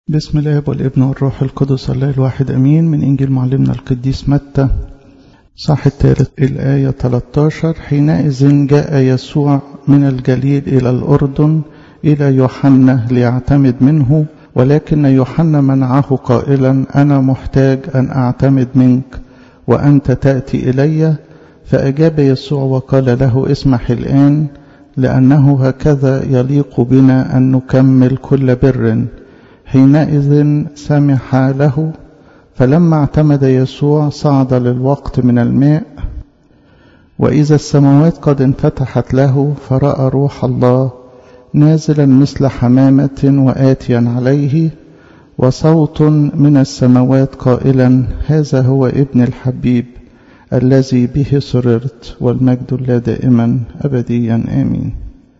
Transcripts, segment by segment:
بسم الله والابن والروح القدس الله الواحد أمين من إنجيل معلمنا القديس متى صح الثالث الآية 13 حينئذ جاء يسوع من الجليل إلى الأردن إلى يوحنا ليعتمد منه ولكن يوحنا منعه قائلا أنا محتاج أن أعتمد منك وأنت تأتي إلي فأجاب يسوع وقال له اسمح الآن لأنه هكذا يليق بنا أن نكمل كل بر حينئذ سمح له فلما اعتمد يسوع صعد للوقت من الماء وإذا السماوات قد انفتحت له فرأى روح الله نازلا مثل حمامة وآتيا عليه وصوت من السماوات قائلا هذا هو ابن الحبيب الذي به سررت والمجد الله دائما أبديا آمين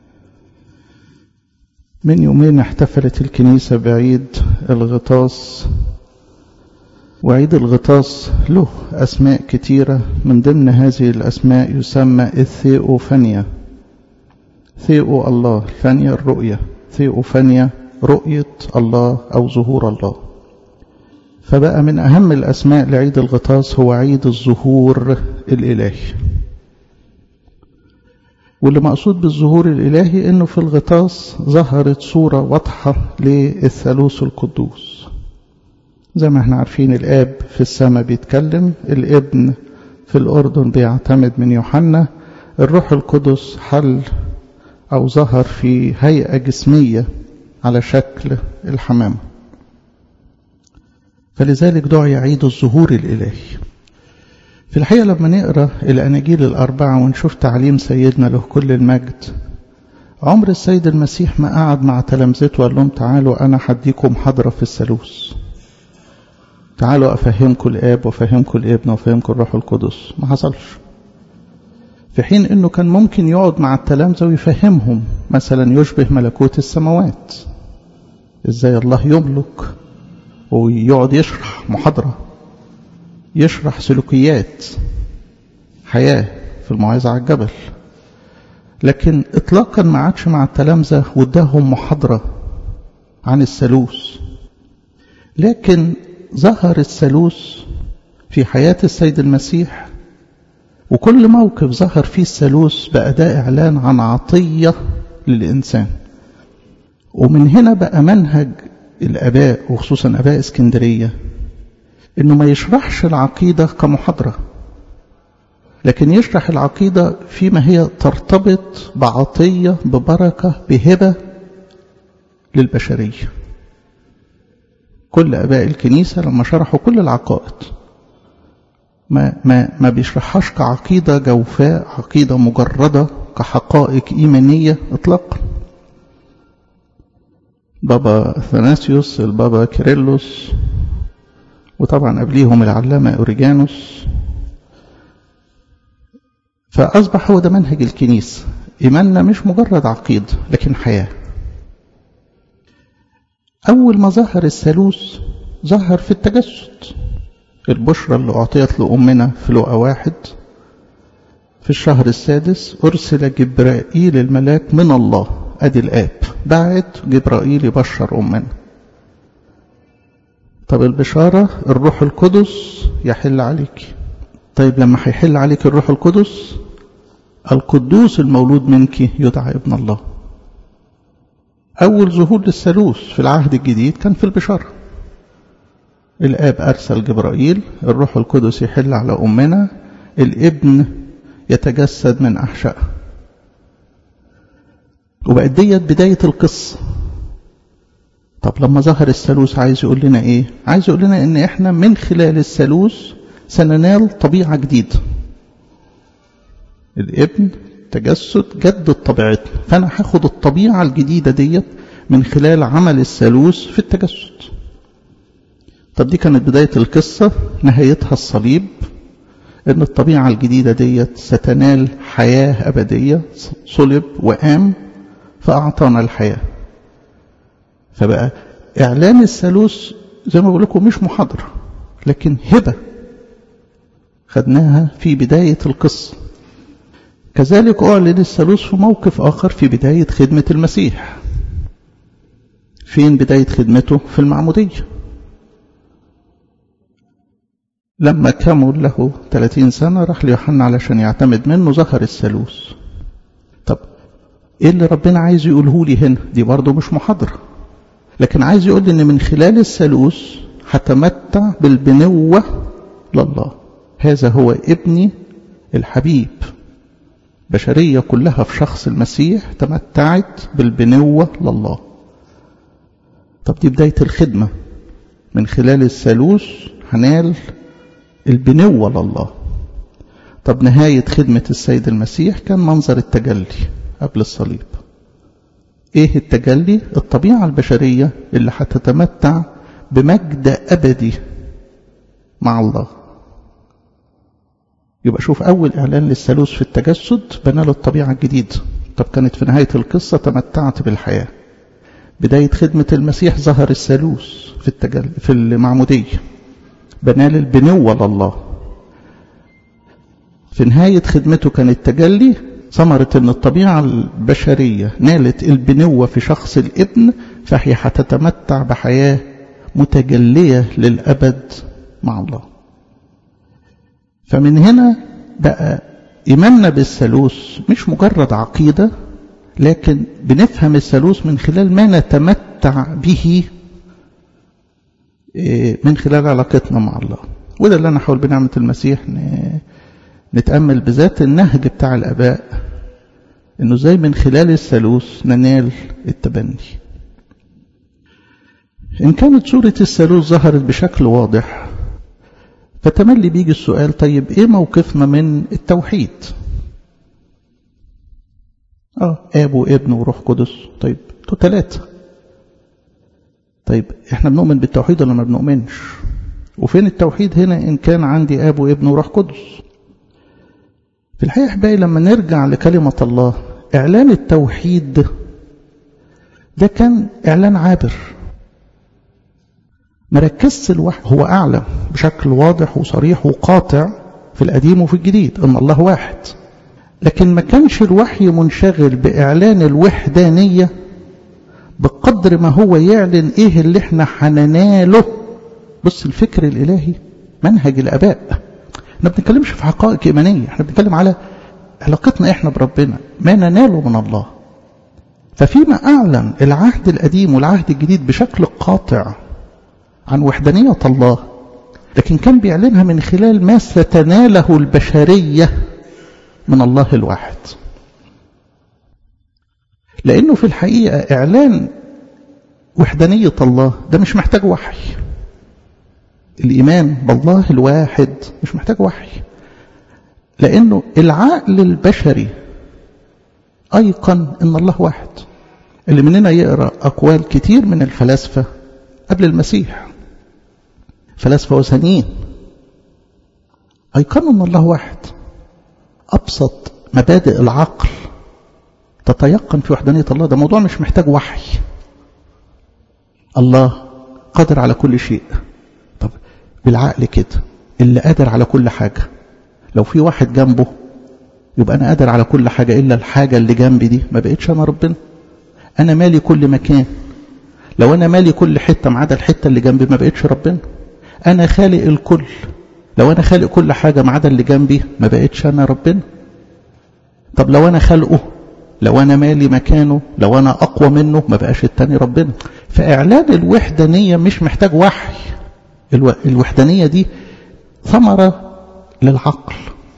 من يومين احتفلت الكنيسة بعيد الغطاس وعيد الغطاس له أسماء كتيرة من ضمن هذه الأسماء يسمى الثيوفانيا ثيو الله فانيا الرؤية ثيوفانيا رؤية الله أو ظهور الله فبقى من أهم الأسماء لعيد الغطاس هو عيد الظهور الإلهي واللي مقصود بالظهور الإلهي إنه في الغطاس ظهرت صورة واضحة للثالوث القدوس زي ما احنا عارفين الآب في السماء بيتكلم الابن في الأردن بيعتمد من يوحنا الروح القدس حل أو ظهر في هيئة جسمية على شكل الحمامة فلذلك دعي عيد الظهور الإلهي في الحقيقة لما نقرأ الأناجيل الأربعة ونشوف تعليم سيدنا له كل المجد عمر السيد المسيح ما قعد مع تلامذته وقال لهم تعالوا أنا حديكم حضرة في الثالوث تعالوا أفهمكم الآب وأفهمكم الابن وأفهمكم الروح القدس ما حصلش في حين أنه كان ممكن يقعد مع التلامذة ويفهمهم مثلا يشبه ملكوت السماوات إزاي الله يملك ويقعد يشرح محاضرة يشرح سلوكيات حياة في الموعظة على الجبل لكن إطلاقا ما عادش مع التلامذة واداهم محاضرة عن الثالوث لكن ظهر الثالوث في حياة السيد المسيح وكل موقف ظهر فيه الثالوث بقى ده إعلان عن عطية للإنسان ومن هنا بقى منهج الآباء وخصوصا آباء اسكندرية إنه ما يشرحش العقيدة كمحاضرة لكن يشرح العقيدة فيما هي ترتبط بعطية ببركة بهبة للبشرية كل آباء الكنيسة لما شرحوا كل العقائد ما, ما, ما بيشرحهاش كعقيدة جوفاء عقيدة مجردة كحقائق إيمانية إطلاقا بابا اثناسيوس البابا كيرلس وطبعا قبليهم العلامة أوريجانوس فأصبح هو ده منهج الكنيسة إيماننا مش مجرد عقيدة لكن حياة أول ما ظهر الثالوث ظهر في التجسد البشرى اللي أعطيت لأمنا في لقا واحد في الشهر السادس أرسل جبرائيل الملاك من الله أدي الآب بعت جبرائيل يبشر أمنا طب البشارة الروح القدس يحل عليك طيب لما هيحل عليك الروح القدس القدوس المولود منك يدعى ابن الله أول ظهور للثالوث في العهد الجديد كان في البشارة الآب أرسل جبرائيل الروح القدس يحل على أمنا الابن يتجسد من أحشائها وبقت ديت بداية القصة طب لما ظهر الثالوث عايز يقول لنا ايه عايز يقول لنا ان احنا من خلال الثالوث سننال طبيعة جديدة الابن تجسد جدد طبيعتنا فانا هاخد الطبيعة الجديدة ديت من خلال عمل الثالوث في التجسد طب دي كانت بداية القصة نهايتها الصليب ان الطبيعة الجديدة ديت ستنال حياة أبدية صلب وقام فأعطانا الحياة فبقى إعلان الثالوث زي ما بقول لكم مش محاضرة لكن هبة خدناها في بداية القصة كذلك أعلن الثالوث في موقف آخر في بداية خدمة المسيح فين بداية خدمته في المعمودية لما كمل له 30 سنة راح ليوحنا علشان يعتمد منه ظهر الثالوث طب ايه اللي ربنا عايز يقوله لي هنا دي برضه مش محاضرة لكن عايز يقول لي ان من خلال الثالوث هتمتع بالبنوة لله هذا هو ابني الحبيب بشرية كلها في شخص المسيح تمتعت بالبنوة لله طب دي بداية الخدمة من خلال الثالوث هنال البنوة لله طب نهاية خدمة السيد المسيح كان منظر التجلي قبل الصليب ايه التجلي الطبيعة البشرية اللي هتتمتع بمجد أبدي مع الله يبقى شوف أول إعلان للثالوث في التجسد بنى له الطبيعة الجديدة طب كانت في نهاية القصة تمتعت بالحياة بداية خدمة المسيح ظهر الثالوث في التجل في المعمودية بنال البنوة لله في نهاية خدمته كان التجلي ثمرة أن الطبيعة البشرية نالت البنوة في شخص الابن فهي هتتمتع بحياة متجلية للأبد مع الله فمن هنا بقى إيماننا بالثالوث مش مجرد عقيدة لكن بنفهم الثالوث من خلال ما نتمتع به من خلال علاقتنا مع الله وده اللي أنا حاول بنعمة المسيح نتأمل بذات النهج بتاع الآباء إنه زي من خلال الثالوث ننال التبني إن كانت صورة الثالوث ظهرت بشكل واضح فتملي بيجي السؤال طيب إيه موقفنا من التوحيد آه آب وابن وروح قدس طيب تو ثلاثة طيب إحنا بنؤمن بالتوحيد ولا ما بنؤمنش وفين التوحيد هنا إن كان عندي آب وابن وروح قدس في الحقيقة أحبائي لما نرجع لكلمة الله إعلان التوحيد ده كان إعلان عابر مركزش الوحي هو أعلم بشكل واضح وصريح وقاطع في القديم وفي الجديد أن الله واحد لكن ما كانش الوحي منشغل بإعلان الوحدانية بقدر ما هو يعلن إيه اللي احنا هنناله بص الفكر الإلهي منهج الآباء احنا بنتكلمش في حقائق إيمانية احنا بنتكلم على علاقتنا احنا بربنا ما نناله من الله ففيما أعلن العهد القديم والعهد الجديد بشكل قاطع عن وحدانية الله لكن كان بيعلنها من خلال ما ستناله البشرية من الله الواحد لأنه في الحقيقة إعلان وحدانية الله ده مش محتاج وحي الإيمان بالله الواحد مش محتاج وحي لأنه العقل البشري أيقن أن الله واحد اللي مننا يقرأ أقوال كتير من الفلاسفة قبل المسيح فلاسفة وثنيين أيقنوا أن الله واحد أبسط مبادئ العقل تتيقن في وحدانية الله ده موضوع مش محتاج وحي الله قادر على كل شيء طب بالعقل كده اللي قادر على كل حاجة لو في واحد جنبه يبقى أنا قادر على كل حاجة إلا الحاجة اللي جنبي دي ما بقتش أنا ربنا أنا مالي كل مكان لو أنا مالي كل حتة ما عدا الحتة اللي جنبي ما بقتش ربنا أنا خالق الكل لو أنا خالق كل حاجة ما عدا اللي جنبي ما بقتش أنا ربنا طب لو أنا خالقه لو أنا مالي مكانه لو أنا أقوى منه ما بقاش التاني ربنا فإعلان الوحدانية مش محتاج وحي الو... الوحدانية دي ثمرة للعقل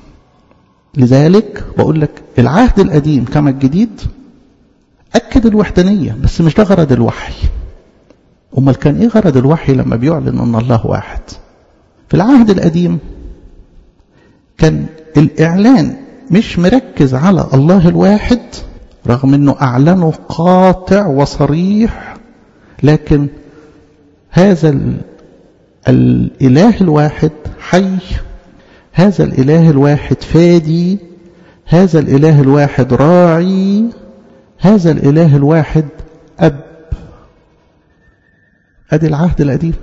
لذلك بقول لك العهد القديم كما الجديد أكد الوحدانية بس مش ده غرض الوحي أمال كان إيه غرض الوحي لما بيعلن أن الله واحد في العهد القديم كان الإعلان مش مركز على الله الواحد رغم أنه أعلنه قاطع وصريح لكن هذا الإله الواحد حي هذا الإله الواحد فادي هذا الإله الواحد راعي هذا الإله الواحد أب أدي العهد القديم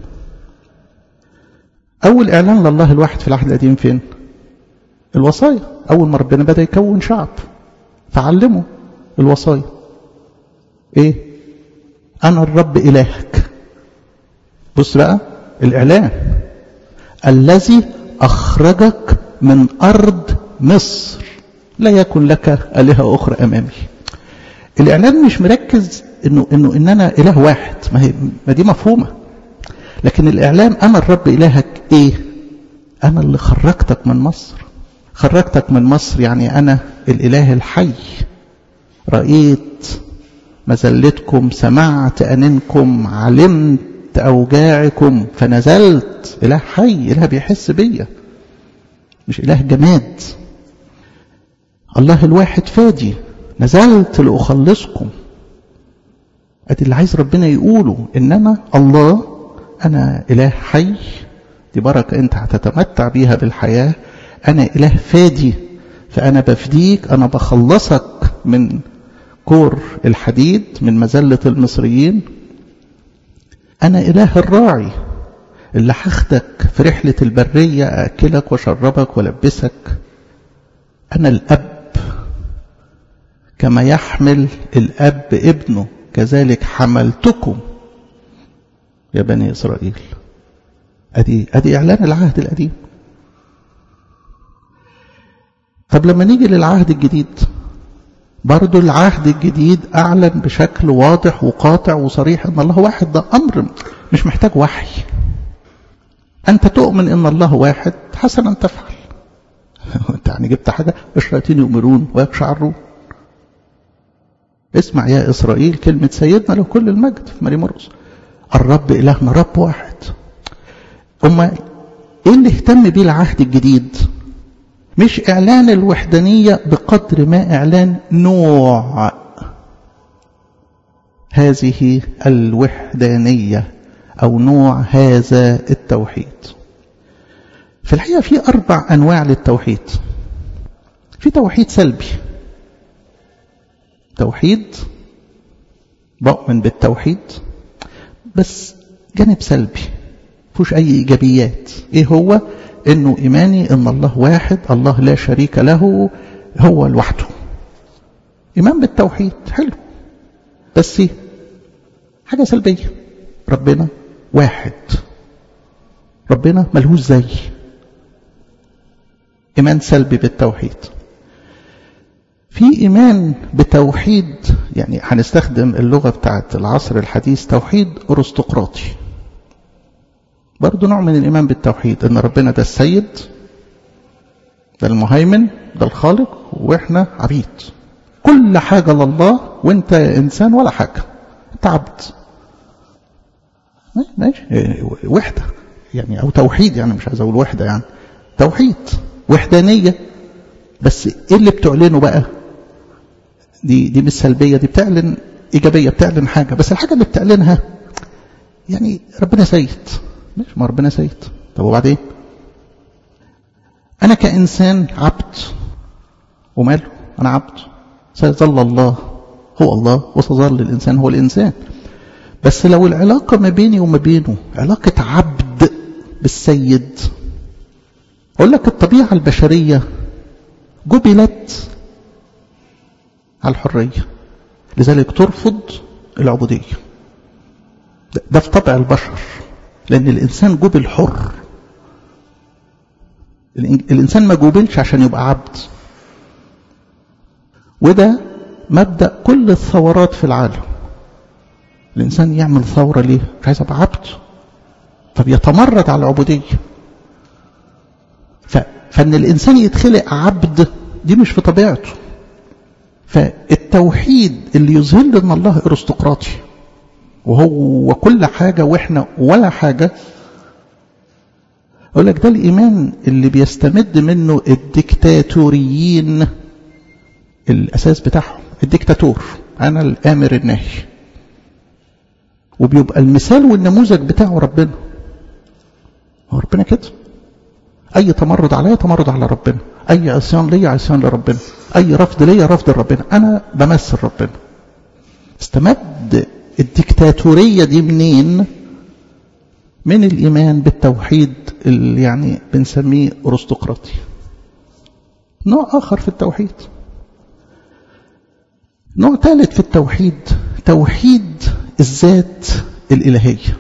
أول إعلان لله الواحد في العهد القديم فين الوصايا أول ما ربنا بدأ يكون شعب فعلمه الوصايا إيه أنا الرب إلهك بص بقى الإعلان الذي أخرجك من أرض مصر لا يكن لك آلهة أخرى أمامي الإعلان مش مركز إنه إنه إن أنا إله واحد ما هي ما دي مفهومة لكن الإعلان أنا الرب إلهك إيه؟ أنا اللي خرجتك من مصر خرجتك من مصر يعني أنا الإله الحي رأيت مزلتكم سمعت أننكم علمت أوجاعكم فنزلت إله حي إله بيحس بيا مش إله جماد الله الواحد فادي نزلت لأخلصكم أدي اللي عايز ربنا يقوله إنما الله أنا إله حي دي بركة أنت هتتمتع بيها بالحياة أنا إله فادي فأنا بفديك أنا بخلصك من كور الحديد من مزلة المصريين أنا إله الراعي اللي هاخدك في رحلة البرية أكلك وشربك ولبسك أنا الأب كما يحمل الأب ابنه كذلك حملتكم يا بني إسرائيل أدي, أدي إعلان العهد القديم طب لما نيجي للعهد الجديد برضو العهد الجديد أعلن بشكل واضح وقاطع وصريح أن الله واحد ده أمر مش محتاج وحي أنت تؤمن أن الله واحد حسنا تفعل أنت يعني جبت حاجة الشياطين يؤمرون ويقشعرون اسمع يا إسرائيل كلمة سيدنا له كل المجد في مريم مرقس الرب إلهنا رب واحد أما إيه اللي اهتم بيه العهد الجديد مش إعلان الوحدانية بقدر ما إعلان نوع هذه الوحدانية أو نوع هذا التوحيد في الحقيقة في أربع أنواع للتوحيد في توحيد سلبي توحيد بؤمن بالتوحيد بس جانب سلبي فيهوش أي إيجابيات إيه هو إنه إيماني إن الله واحد الله لا شريك له هو لوحده إيمان بالتوحيد حلو بس إيه حاجة سلبية ربنا واحد ربنا ملهوش زي إيمان سلبي بالتوحيد في إيمان بتوحيد يعني هنستخدم اللغة بتاعت العصر الحديث توحيد أرستقراطي برضو نوع من الإيمان بالتوحيد إن ربنا ده السيد ده المهيمن ده الخالق وإحنا عبيد كل حاجة لله وإنت إنسان ولا حاجة أنت عبد ماشي وحدة يعني أو توحيد يعني مش عايز أقول وحدة يعني توحيد وحدانية بس إيه اللي بتعلنه بقى دي دي مش سلبية دي بتعلن إيجابية بتعلن حاجة بس الحاجة اللي بتعلنها يعني ربنا سيد ماشي ما ربنا سيد طب وبعدين أنا كإنسان عبد وماله أنا عبد سيظل الله هو الله وسيظل الإنسان هو الإنسان بس لو العلاقة ما بيني وما بينه علاقة عبد بالسيد أقول لك الطبيعة البشرية جبلت على الحرية لذلك ترفض العبودية ده في طبع البشر لأن الإنسان جبل حر الإنسان ما جبلش عشان يبقى عبد وده مبدأ كل الثورات في العالم الإنسان يعمل ثورة ليه؟ مش عايز أبقى عبد طب يتمرد على العبودية ف... فإن الإنسان يتخلق عبد دي مش في طبيعته فالتوحيد اللي يظهر لنا ان الله ارستقراطي وهو كل حاجة واحنا ولا حاجة اقول لك ده الايمان اللي بيستمد منه الدكتاتوريين الاساس بتاعهم الدكتاتور انا الامر الناهي وبيبقى المثال والنموذج بتاعه ربنا هو ربنا كده اي تمرد عليا تمرد على ربنا اي عصيان ليا عصيان لربنا اي رفض ليا رفض لربنا انا بمثل ربنا استمد الدكتاتوريه دي منين من الايمان بالتوحيد اللي يعني بنسميه ارستقراطي نوع اخر في التوحيد نوع ثالث في التوحيد توحيد الذات الإلهية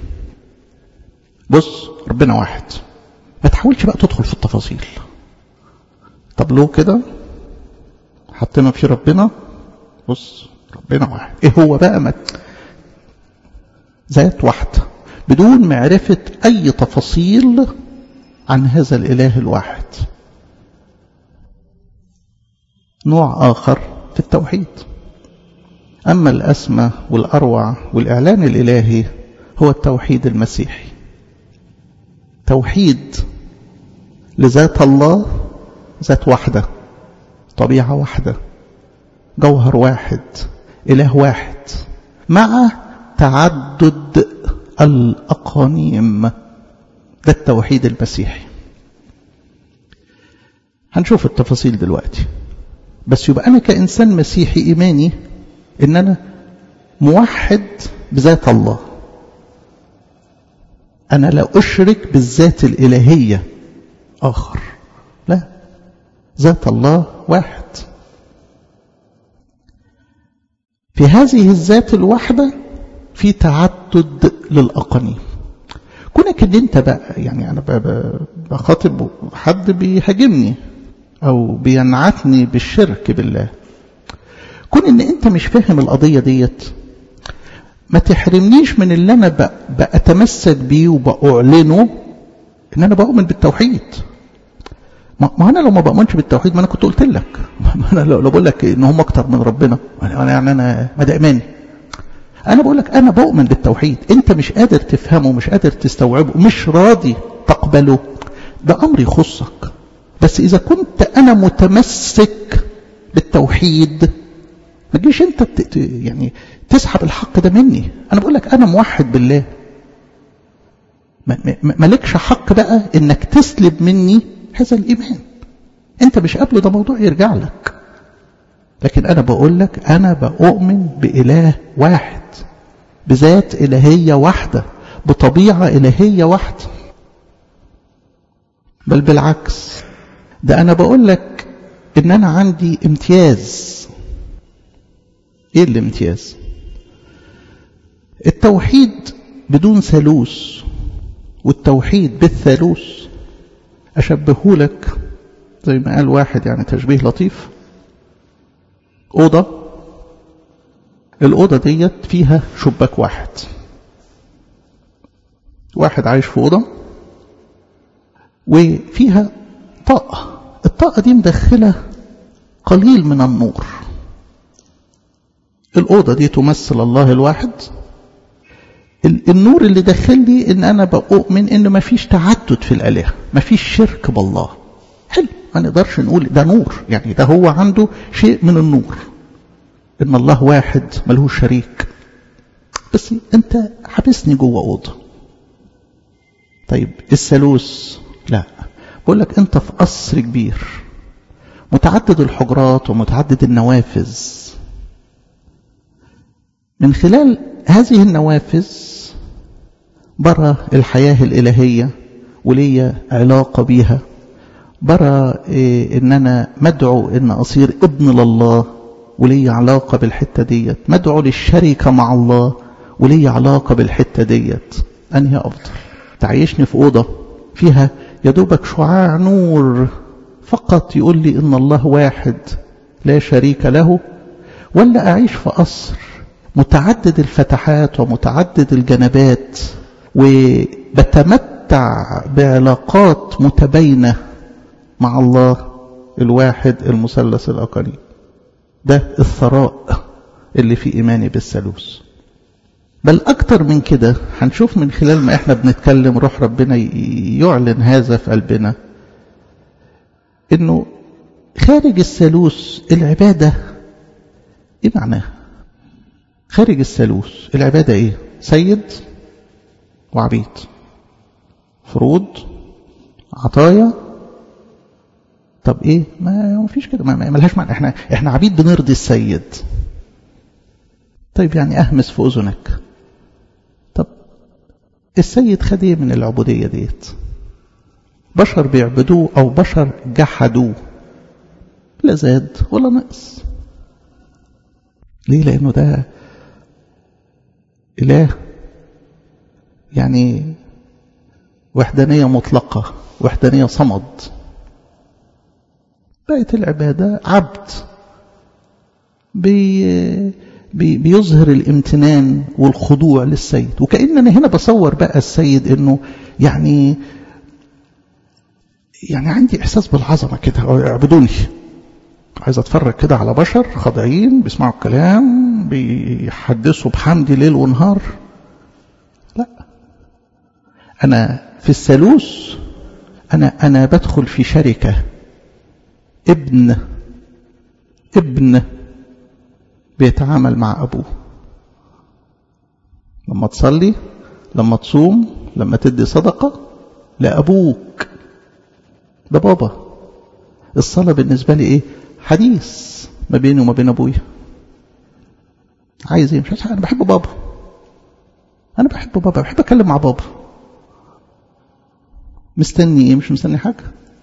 بص ربنا واحد ما تحاولش بقى تدخل في التفاصيل طب لو كده حطينا في ربنا بص ربنا واحد ايه هو بقى ما ذات واحدة بدون معرفة أي تفاصيل عن هذا الإله الواحد نوع آخر في التوحيد أما الأسمى والأروع والإعلان الإلهي هو التوحيد المسيحي توحيد لذات الله ذات واحدة طبيعة واحدة جوهر واحد إله واحد مع تعدد الأقانيم ده التوحيد المسيحي هنشوف التفاصيل دلوقتي بس يبقى أنا كإنسان مسيحي إيماني إن أنا موحد بذات الله أنا لا أشرك بالذات الإلهية آخر لا ذات الله واحد في هذه الذات الواحدة في تعدد للأقانيم كونك ان انت بقى يعني انا بخاطب حد بيهاجمني او بينعتني بالشرك بالله كون ان انت مش فاهم القضية ديت ما تحرمنيش من اللي انا بأتمسك بيه وبأعلنه ان انا بؤمن بالتوحيد ما انا لو ما بؤمنش بالتوحيد ما انا كنت قلت لك ما انا لو بقول لك ان هم اكتر من ربنا انا يعني انا ما ده ايماني انا بقول لك انا بؤمن بالتوحيد انت مش قادر تفهمه مش قادر تستوعبه مش راضي تقبله ده امر يخصك بس اذا كنت انا متمسك بالتوحيد ما تجيش انت يعني تسحب الحق ده مني انا بقول لك انا موحد بالله مالكش حق بقى انك تسلب مني هذا الايمان انت مش قابله ده موضوع يرجع لك لكن انا بقول لك انا بؤمن باله واحد بذات الهيه واحده بطبيعه الهيه واحده بل بالعكس ده انا بقول لك ان انا عندي امتياز ايه الامتياز التوحيد بدون ثالوث والتوحيد بالثالوث أشبهه لك زي ما قال واحد يعني تشبيه لطيف أوضة الأوضة ديت فيها شباك واحد واحد عايش في أوضة وفيها طاقة الطاقة دي مدخلة قليل من النور الأوضة دي تمثل الله الواحد النور اللي داخل لي ان انا بؤمن ان مفيش تعدد في الالهه مفيش شرك بالله حلو ما نقدرش نقول ده نور يعني ده هو عنده شيء من النور ان الله واحد ملهوش شريك بس انت حبسني جوه اوضه طيب الثالوث لا بقول لك انت في قصر كبير متعدد الحجرات ومتعدد النوافذ من خلال هذه النوافذ برى الحياة الإلهية وليا علاقة بيها برى إيه إن أنا مدعو إن أصير ابن لله وليا علاقة بالحتة ديت مدعو للشركة مع الله وليا علاقة بالحتة ديت أنهي أفضل تعيشني في أوضة فيها يدوبك شعاع نور فقط يقول لي إن الله واحد لا شريك له ولا أعيش في قصر متعدد الفتحات ومتعدد الجنبات وبتمتع بعلاقات متباينة مع الله الواحد المثلث الأقليم ده الثراء اللي في إيماني بالثالوث بل أكتر من كده هنشوف من خلال ما إحنا بنتكلم روح ربنا يعلن هذا في قلبنا إنه خارج الثالوث العبادة إيه معناها؟ خارج الثالوث العبادة إيه؟ سيد وعبيد فروض عطايا طب ايه ما فيش كده ما ملهاش معنى احنا احنا عبيد بنرضي السيد طيب يعني اهمس في اذنك طب السيد خد ايه من العبوديه ديت بشر بيعبدوه او بشر جحدوه لا زاد ولا نقص ليه لانه ده إله يعني وحدانية مطلقة وحدانية صمد بقت العبادة عبد بي بي بيظهر الامتنان والخضوع للسيد وكأنني هنا بصور بقى السيد انه يعني يعني عندي احساس بالعظمة كده اعبدوني عايز اتفرج كده على بشر خاضعين بيسمعوا الكلام بيحدثوا بحمدي ليل ونهار لا انا في الثالوث انا انا بدخل في شركه ابن ابن بيتعامل مع ابوه لما تصلي لما تصوم لما تدي صدقه لابوك ده بابا الصلاه بالنسبه لي ايه حديث ما بيني وما بين ابويا عايز ايه مش عايز انا بحب بابا انا بحب بابا بحب اتكلم مع بابا مستني ايه مش مستني حاجه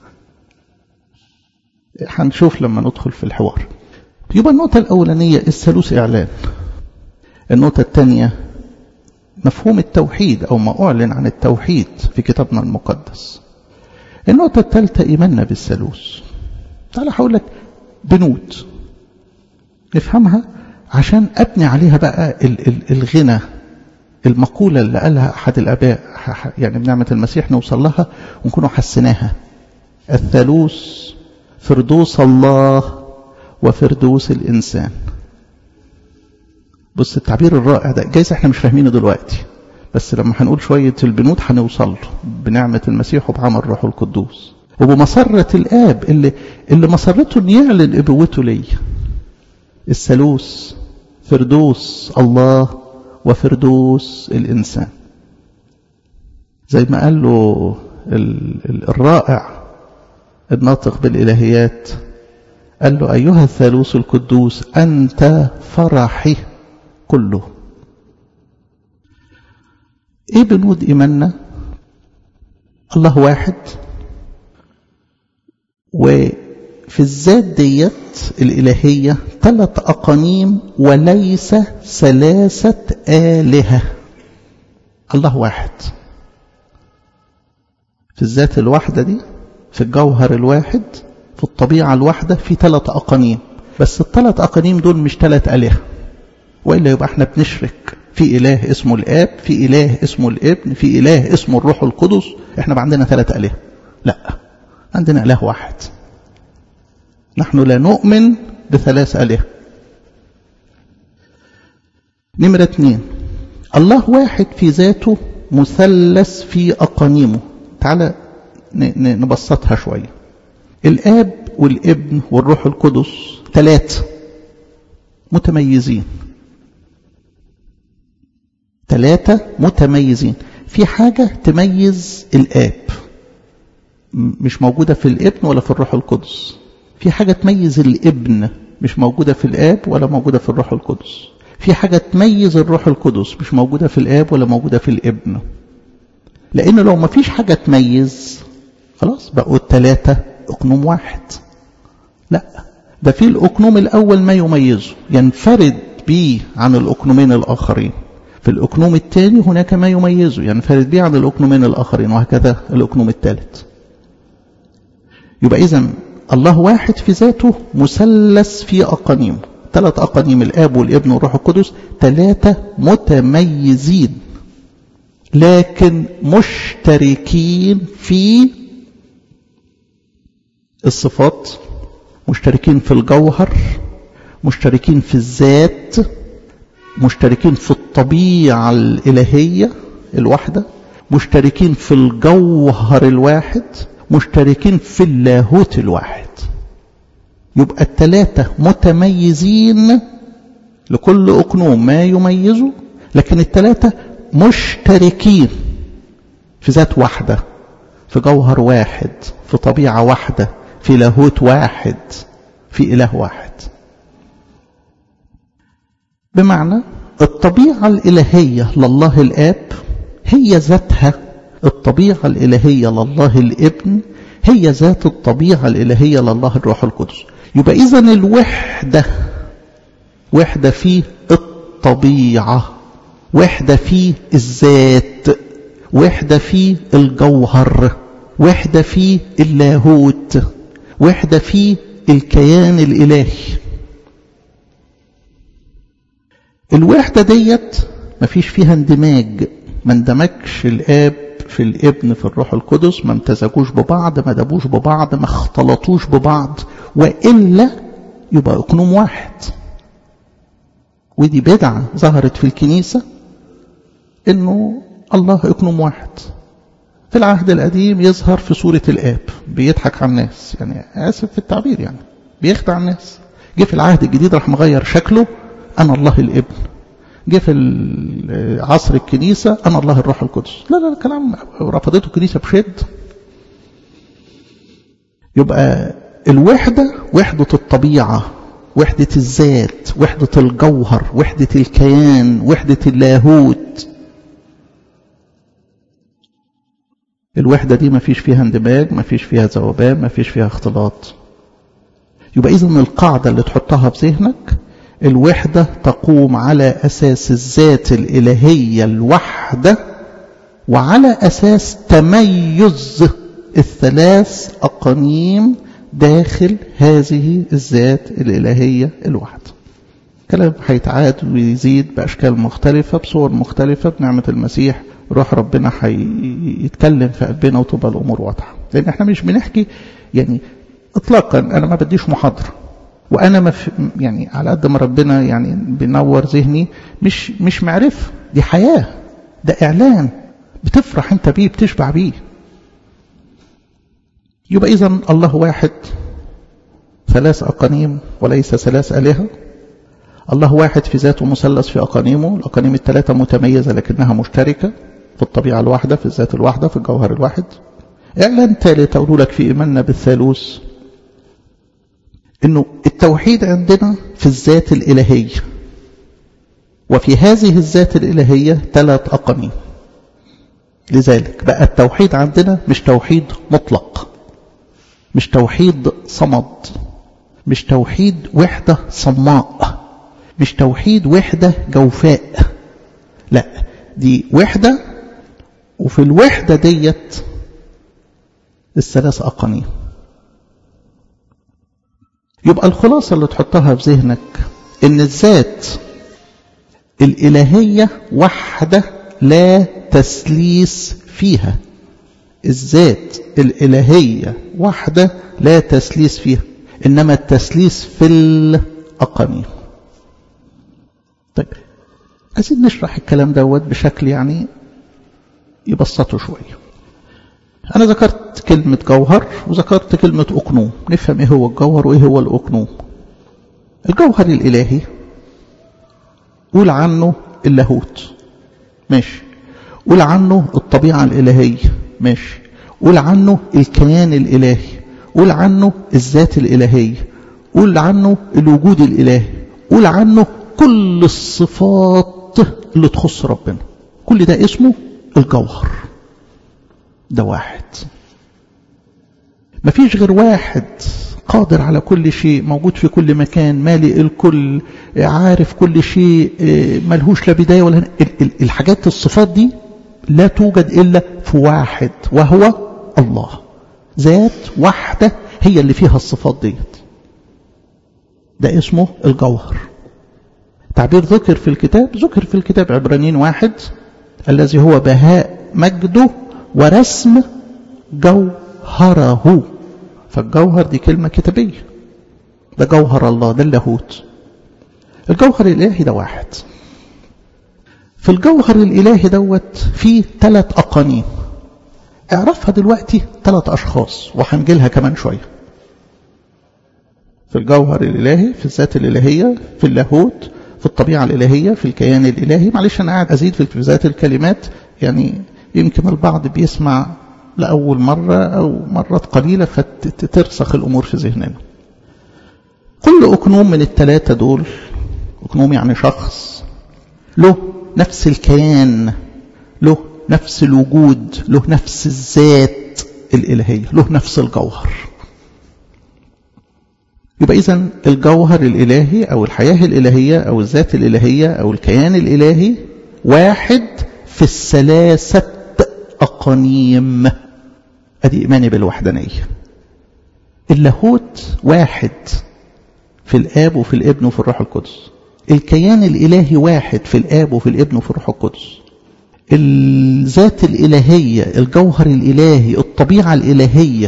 هنشوف لما ندخل في الحوار يبقى النقطة الأولانية الثالوث إعلان النقطة الثانية مفهوم التوحيد أو ما أعلن عن التوحيد في كتابنا المقدس النقطة الثالثة إيماننا بالثالوث تعالى هقول لك بنود نفهمها عشان أبني عليها بقى الغنى المقولة اللي قالها أحد الآباء يعني بنعمة المسيح نوصل لها ونكونوا حسناها الثالوث فردوس الله وفردوس الإنسان بص التعبير الرائع ده جايز احنا مش فاهمينه دلوقتي بس لما هنقول شوية البنود هنوصل له بنعمة المسيح وبعمل الروح القدوس وبمسرة الآب اللي, اللي مسرته ان يعلن ابوته لي الثالوث فردوس الله وفردوس الإنسان زي ما قال له الرائع الناطق بالإلهيات قال له أيها الثالوث القدوس أنت فرحي كله إيه بنود إيماننا الله واحد وفي الذات ديت الإلهية ثلاث أقانيم وليس ثلاثة آلهة الله واحد في الذات الواحدة دي في الجوهر الواحد في الطبيعة الواحدة في ثلاث أقانيم بس الثلاث أقانيم دول مش ثلاث آلهة وإلا يبقى احنا بنشرك في إله اسمه الآب في إله اسمه الابن في إله اسمه الروح القدس احنا بقى عندنا ثلاث آلهة لا عندنا إله واحد نحن لا نؤمن بثلاث آلهة نمرة اثنين الله واحد في ذاته مثلث في أقانيمه تعالى نبسطها شوية الآب والابن والروح القدس ثلاثة متميزين ثلاثة متميزين في حاجة تميز الآب مش موجودة في الابن ولا في الروح القدس في حاجة تميز الابن مش موجودة في الآب ولا موجودة في الروح القدس في حاجة تميز الروح القدس مش موجودة في الآب ولا موجودة في الابن لأن لو ما فيش حاجة تميز خلاص بقوا الثلاثة أقنوم واحد لا ده في الأقنوم الأول ما يميزه ينفرد به عن الأقنومين الآخرين في الأقنوم الثاني هناك ما يميزه ينفرد به عن الأقنومين الآخرين وهكذا الأقنوم الثالث يبقى إذا الله واحد في ذاته مثلث في أقانيمه ثلاث أقانيم الآب والابن والروح القدس ثلاثة متميزين لكن مشتركين في الصفات مشتركين في الجوهر مشتركين في الذات مشتركين في الطبيعة الإلهية الواحدة مشتركين في الجوهر الواحد مشتركين في اللاهوت الواحد يبقى الثلاثة متميزين لكل أقنوم ما يميزه لكن الثلاثة مشتركين في ذات واحدة في جوهر واحد في طبيعة واحدة في لاهوت واحد في إله واحد بمعنى الطبيعة الإلهية لله الآب هي ذاتها الطبيعة الإلهية لله الابن هي ذات الطبيعة الإلهية لله الروح القدس يبقى إذا الوحدة وحدة في الطبيعة وحدة في الذات وحدة في الجوهر وحدة في اللاهوت وحدة في الكيان الإلهي الوحدة ديت مفيش فيها اندماج ما اندمجش الآب في الابن في الروح القدس ما امتزجوش ببعض ما دابوش ببعض ما اختلطوش ببعض وإلا يبقى اقنوم واحد ودي بدعة ظهرت في الكنيسة انه الله اقنوم واحد في العهد القديم يظهر في صورة الآب بيضحك على الناس يعني آسف في التعبير يعني بيخدع الناس جه في العهد الجديد راح مغير شكله أنا الله الابن جه في عصر الكنيسة أنا الله الروح القدس لا لا كلام رفضته الكنيسة بشد يبقى الوحدة وحدة الطبيعة وحدة الذات وحدة الجوهر وحدة الكيان وحدة اللاهوت الوحدة دي ما فيش فيها اندماج ما فيش فيها ذوبان ما فيش فيها اختلاط يبقى إذا القاعدة اللي تحطها في ذهنك الوحدة تقوم على أساس الذات الإلهية الوحدة وعلى أساس تميز الثلاث أقانيم داخل هذه الذات الإلهية الوحدة كلام هيتعاد ويزيد بأشكال مختلفة بصور مختلفة بنعمة المسيح روح ربنا هيتكلم في قلبنا وتبقى الأمور واضحة لأن احنا مش بنحكي يعني اطلاقا انا ما بديش محاضره وانا ما يعني على قد ما ربنا يعني بينور ذهني مش مش معرفه دي حياه ده اعلان بتفرح انت بيه بتشبع بيه يبقى اذا الله واحد ثلاث اقانيم وليس ثلاث الهه الله واحد في ذاته مثلث في اقانيمه الاقانيم الثلاثه متميزه لكنها مشتركه في الطبيعه الواحده في الذات الواحده في الجوهر الواحد اعلان ثالث اقول لك في ايماننا بالثالوث انه التوحيد عندنا في الذات الالهيه وفي هذه الذات الالهيه ثلاث اقانيم لذلك بقى التوحيد عندنا مش توحيد مطلق مش توحيد صمد مش توحيد وحده صماء مش توحيد وحده جوفاء لا دي وحده وفي الوحده ديت الثلاث اقانيم يبقى الخلاصة اللي تحطها في ذهنك ان الذات الإلهية وحدة لا تسليس فيها الذات الإلهية وحدة لا تسليس فيها إنما التسليس في الأقانيم طيب عايزين نشرح الكلام دوت بشكل يعني يبسطه شويه أنا ذكرت كلمة جوهر وذكرت كلمة أقنوم نفهم إيه هو الجوهر وإيه هو الأقنوم الجوهر الإلهي قول عنه اللاهوت ماشي قول عنه الطبيعة الإلهية ماشي قول عنه الكيان الإلهي قول عنه الذات الإلهية قول عنه الوجود الإلهي قول عنه كل الصفات اللي تخص ربنا كل ده اسمه الجوهر ده واحد مفيش غير واحد قادر على كل شيء موجود في كل مكان مالئ الكل عارف كل شيء ملهوش لا بداية ولا الحاجات الصفات دي لا توجد إلا في واحد وهو الله ذات واحدة هي اللي فيها الصفات ديت ده اسمه الجوهر تعبير ذكر في الكتاب ذكر في الكتاب عبرانيين واحد الذي هو بهاء مجده ورسم جوهره فالجوهر دي كلمة كتابية ده جوهر الله ده اللاهوت الجوهر الإلهي ده واحد في الجوهر الإلهي دوت فيه ثلاث أقانيم اعرفها دلوقتي ثلاث أشخاص وهنجيلها كمان شوية في الجوهر الإلهي في الذات الإلهية في اللاهوت في الطبيعة الإلهية في الكيان الإلهي معلش أنا قاعد أزيد في ذات الكلمات يعني يمكن البعض بيسمع لأول مرة أو مرات قليلة فترسخ الأمور في ذهننا كل أكنوم من الثلاثة دول أكنوم يعني شخص له نفس الكيان له نفس الوجود له نفس الذات الإلهية له نفس الجوهر يبقى إذا الجوهر الإلهي أو الحياة الإلهية أو الذات الإلهية أو الكيان الإلهي واحد في الثلاثة أقانيم أدي إيماني بالوحدانية اللاهوت واحد في الآب وفي الابن وفي الروح القدس الكيان الإلهي واحد في الآب وفي الابن وفي الروح القدس الذات الإلهية الجوهر الإلهي الطبيعة الإلهية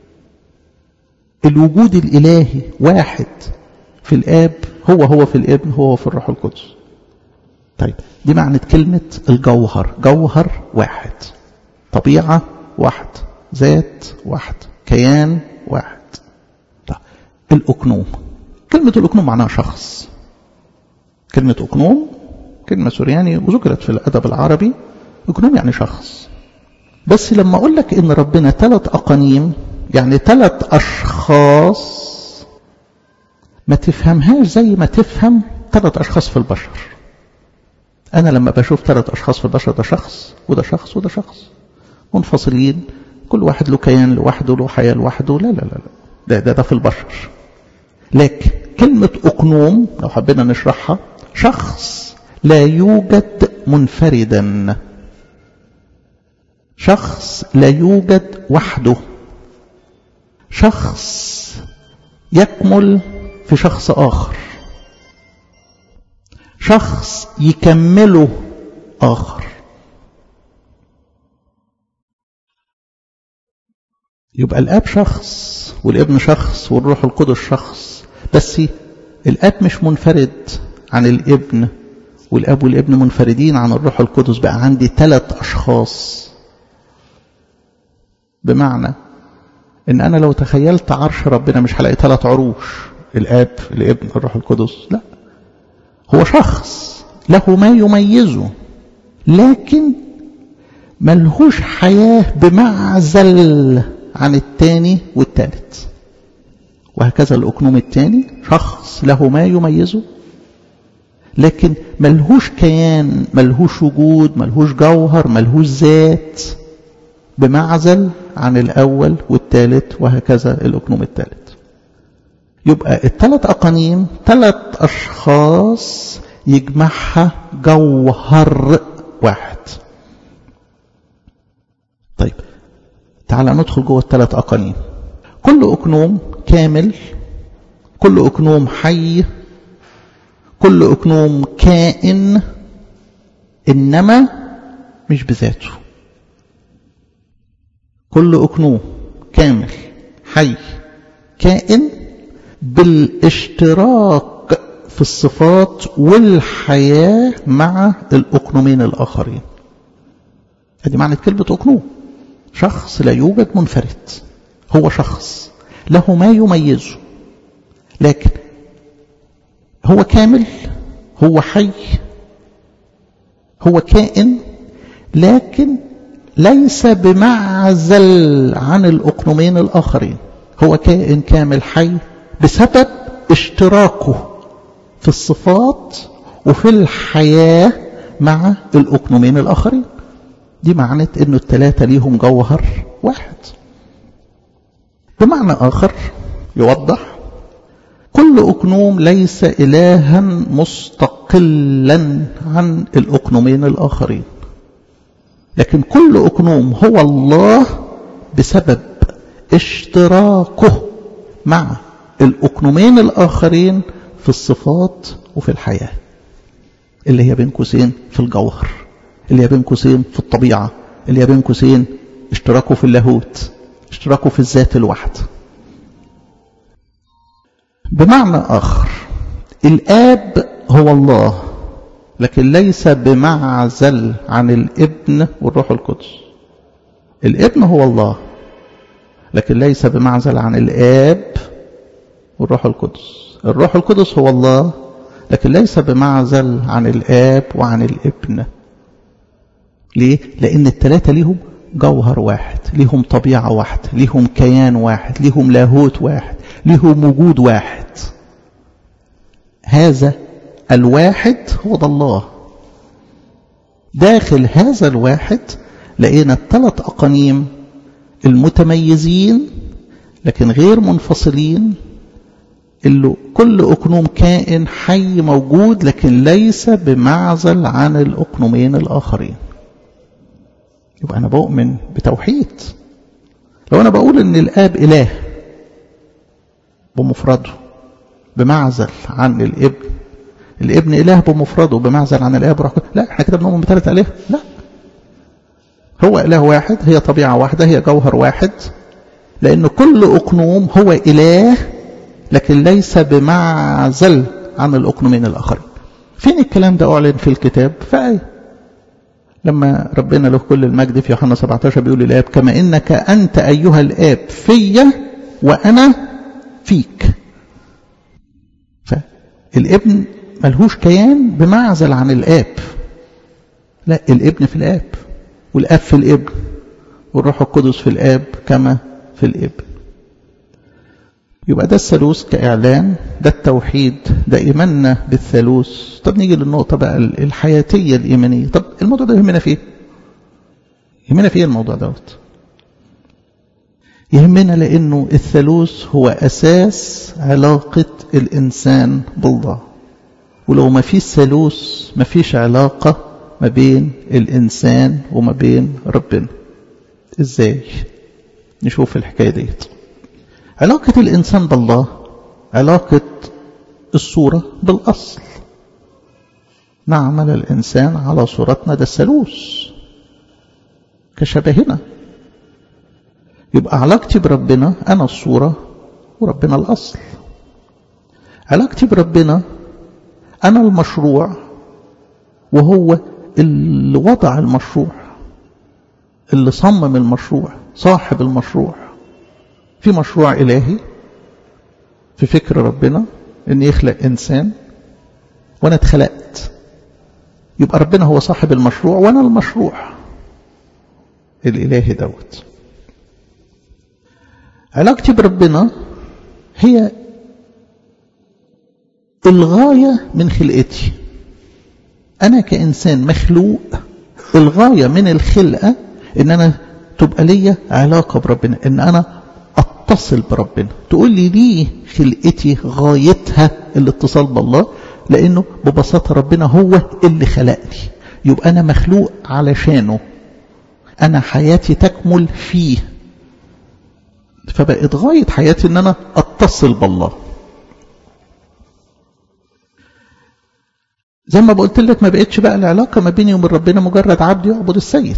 الوجود الإلهي واحد في الآب هو هو في الابن هو في الروح القدس طيب دي معنى كلمة الجوهر جوهر واحد طبيعة واحد ذات واحد كيان واحد طيب. الأكنوم كلمة الأكنوم معناها شخص كلمة أكنوم كلمة سورياني وذكرت في الأدب العربي أكنوم يعني شخص بس لما أقول لك إن ربنا ثلاث أقانيم يعني ثلاث أشخاص ما تفهمهاش زي ما تفهم ثلاث أشخاص في البشر أنا لما بشوف ثلاث أشخاص في البشر ده شخص وده شخص وده شخص منفصلين كل واحد له كيان لوحده له حياة لوحده لا لا لا لا ده ده, ده في البشر لكن كلمة أقنوم لو حبينا نشرحها شخص لا يوجد منفردا شخص لا يوجد وحده شخص يكمل في شخص آخر شخص يكمله آخر يبقى الآب شخص والابن شخص والروح القدس شخص بس الآب مش منفرد عن الابن والآب والابن منفردين عن الروح القدس بقى عندي ثلاث أشخاص بمعنى ان انا لو تخيلت عرش ربنا مش هلاقي ثلاث عروش الاب الابن الروح القدس لا هو شخص له ما يميزه لكن ملهوش حياة بمعزل عن الثاني والثالث وهكذا الأكنوم الثاني شخص له ما يميزه لكن ملهوش كيان ملهوش وجود ملهوش جوهر ملهوش ذات بمعزل عن الأول والثالث وهكذا الأكنوم الثالث يبقى الثلاث أقانيم ثلاث أشخاص يجمعها جوهر واحد طيب تعال ندخل جوه الثلاث أقانيم كل أكنوم كامل كل أكنوم حي كل أكنوم كائن إنما مش بذاته كل أكنوم كامل حي كائن بالاشتراك في الصفات والحياة مع الأكنومين الآخرين هذه معنى كلمة أكنوم شخص لا يوجد منفرد هو شخص له ما يميزه لكن هو كامل هو حي هو كائن لكن ليس بمعزل عن الأقنومين الآخرين هو كائن كامل حي بسبب اشتراكه في الصفات وفي الحياة مع الأقنومين الآخرين دي معنى أنه الثلاثة ليهم جوهر واحد بمعنى آخر يوضح كل أقنوم ليس إلها مستقلا عن الأقنومين الآخرين لكن كل أقنوم هو الله بسبب اشتراكه مع الأقنومين الآخرين في الصفات وفي الحياة اللي هي بين قوسين في الجوهر اللي هي بين قوسين في الطبيعة اللي هي بين قوسين اشتراكه في اللاهوت اشتراكه في الذات الواحدة بمعنى آخر الآب هو الله لكن ليس بمعزل عن الابن والروح القدس الابن هو الله لكن ليس بمعزل عن الآب والروح القدس الروح القدس هو الله لكن ليس بمعزل عن الآب وعن الابن ليه؟ لأن الثلاثة ليهم جوهر واحد ليهم طبيعة واحدة ليهم كيان واحد ليهم لاهوت واحد ليهم وجود واحد هذا الواحد هو ده الله داخل هذا الواحد لقينا الثلاث أقانيم المتميزين لكن غير منفصلين اللي كل أقنوم كائن حي موجود لكن ليس بمعزل عن الأقنومين الآخرين يبقى أنا بؤمن بتوحيد لو أنا بقول إن الآب إله بمفرده بمعزل عن الابن الابن إله بمفرده بمعزل عن الآب روح لا احنا كده بنؤمن بثلاث آلهة لا هو إله واحد هي طبيعة واحدة هي جوهر واحد لأن كل أقنوم هو إله لكن ليس بمعزل عن الأقنومين الآخرين فين الكلام ده أعلن في الكتاب في آية لما ربنا له كل المجد في يوحنا 17 بيقول للآب كما إنك أنت أيها الآب في وأنا فيك فالابن ملهوش كيان بمعزل عن الآب لا الابن في الآب والآب في الابن والروح القدس في الآب كما في الابن يبقى ده الثالوث كإعلان ده التوحيد ده إيماننا بالثالوث طب نيجي للنقطة بقى الحياتية الإيمانية طب الموضوع ده يهمنا فيه يهمنا فيه الموضوع دوت يهمنا لأنه الثالوث هو أساس علاقة الإنسان بالله ولو ما فيش ثالوث ما فيش علاقة ما بين الإنسان وما بين ربنا إزاي نشوف الحكاية ديت علاقة الإنسان بالله علاقة الصورة بالأصل نعمل الإنسان على صورتنا ده الثالوث كشبهنا يبقى علاقتي بربنا أنا الصورة وربنا الأصل علاقتي بربنا أنا المشروع وهو اللي وضع المشروع اللي صمم المشروع صاحب المشروع في مشروع إلهي في فكر ربنا أن يخلق إنسان وأنا اتخلقت يبقى ربنا هو صاحب المشروع وأنا المشروع الإلهي دوت علاقتي بربنا هي الغاية من خلقتي أنا كإنسان مخلوق الغاية من الخلقة إن أنا تبقى ليا علاقة بربنا إن أنا أتصل بربنا تقول لي ليه خلقتي غايتها الاتصال بالله لأنه ببساطة ربنا هو اللي خلقني يبقى أنا مخلوق علشانه أنا حياتي تكمل فيه فبقت غاية حياتي ان انا اتصل بالله زي ما قلت لك ما بقتش بقى العلاقة ما بيني وبين ربنا مجرد عبد يعبد السيد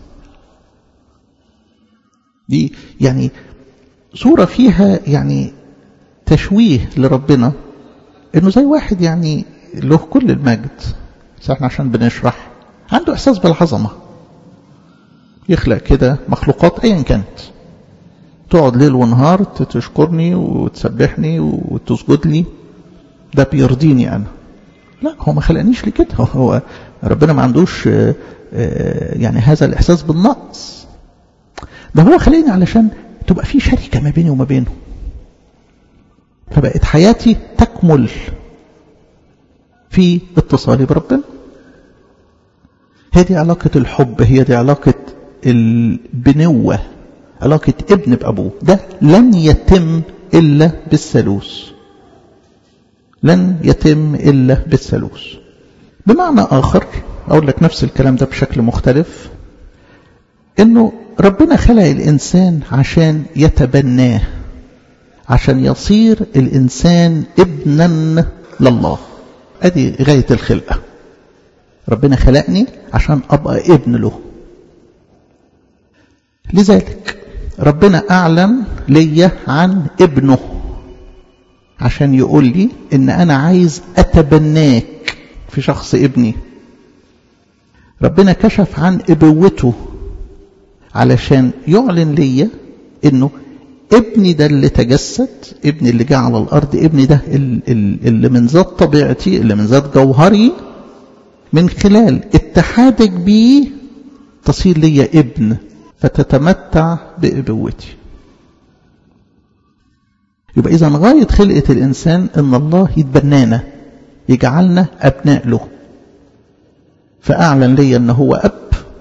دي يعني صورة فيها يعني تشويه لربنا انه زي واحد يعني له كل المجد بس احنا عشان بنشرح عنده احساس بالعظمة يخلق كده مخلوقات ايا كانت تقعد ليل ونهار تشكرني وتسبحني وتسجد لي ده بيرضيني انا لا هو ما خلقنيش لكده هو ربنا ما عندوش يعني هذا الاحساس بالنقص ده هو خلقني علشان تبقى في شركه ما بيني وما بينه فبقت حياتي تكمل في اتصالي بربنا هي دي علاقة الحب هي دي علاقة البنوة علاقة ابن بأبوه ده لن يتم إلا بالثالوث لن يتم إلا بالثالوث بمعنى آخر أقول لك نفس الكلام ده بشكل مختلف إنه ربنا خلق الإنسان عشان يتبناه عشان يصير الإنسان ابنا لله أدي غاية الخلقة ربنا خلقني عشان أبقى ابن له لذلك ربنا أعلن لي عن ابنه عشان يقول لي إن أنا عايز أتبناك في شخص ابني ربنا كشف عن ابوته علشان يعلن لي إنه ابني ده اللي تجسد ابني اللي جه على الأرض ابني ده اللي من ذات طبيعتي اللي من ذات جوهري من خلال اتحادك بيه تصير لي ابن فتتمتع بابوتي يبقى اذا غايه خلقه الانسان ان الله يتبنانا يجعلنا ابناء له فاعلن لي ان هو اب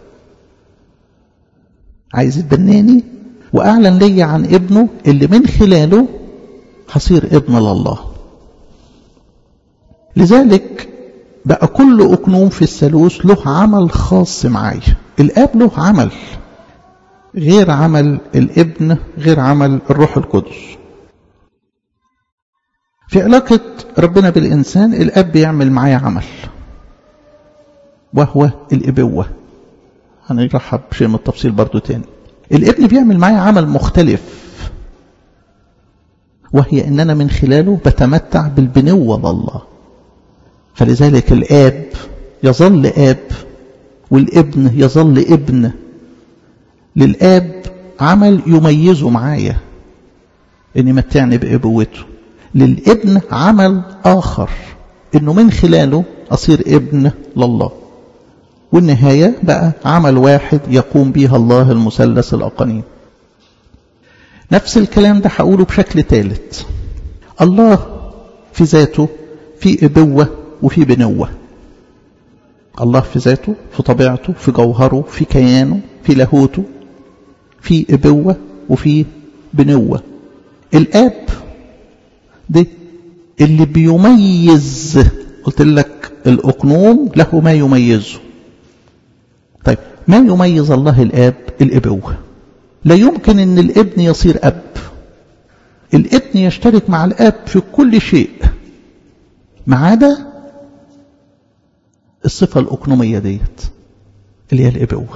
عايز يتبناني واعلن لي عن ابنه اللي من خلاله هصير ابن لله لذلك بقى كل أقنوم في الثالوث له عمل خاص معايا الآب له عمل غير عمل الابن غير عمل الروح القدس في علاقة ربنا بالإنسان الأب بيعمل معايا عمل وهو الإبوة هنرحب بشيء من التفصيل برضو تاني الابن بيعمل معايا عمل مختلف وهي ان انا من خلاله بتمتع بالبنوة لله فلذلك الاب يظل اب والابن يظل ابن للاب عمل يميزه معايا ان يمتعني بابوته للابن عمل اخر انه من خلاله اصير ابن لله والنهاية بقى عمل واحد يقوم بها الله المثلث الأقانيم نفس الكلام ده هقوله بشكل ثالث الله في ذاته في إبوة وفي بنوة الله في ذاته في طبيعته في جوهره في كيانه في لاهوته في إبوة وفي بنوة الآب ده اللي بيميز قلت لك الأقنوم له ما يميزه طيب ما يميز الله الآب الإبوة لا يمكن أن الابن يصير أب الابن يشترك مع الآب في كل شيء ما عدا الصفة الأقنومية ديت اللي هي الإبوة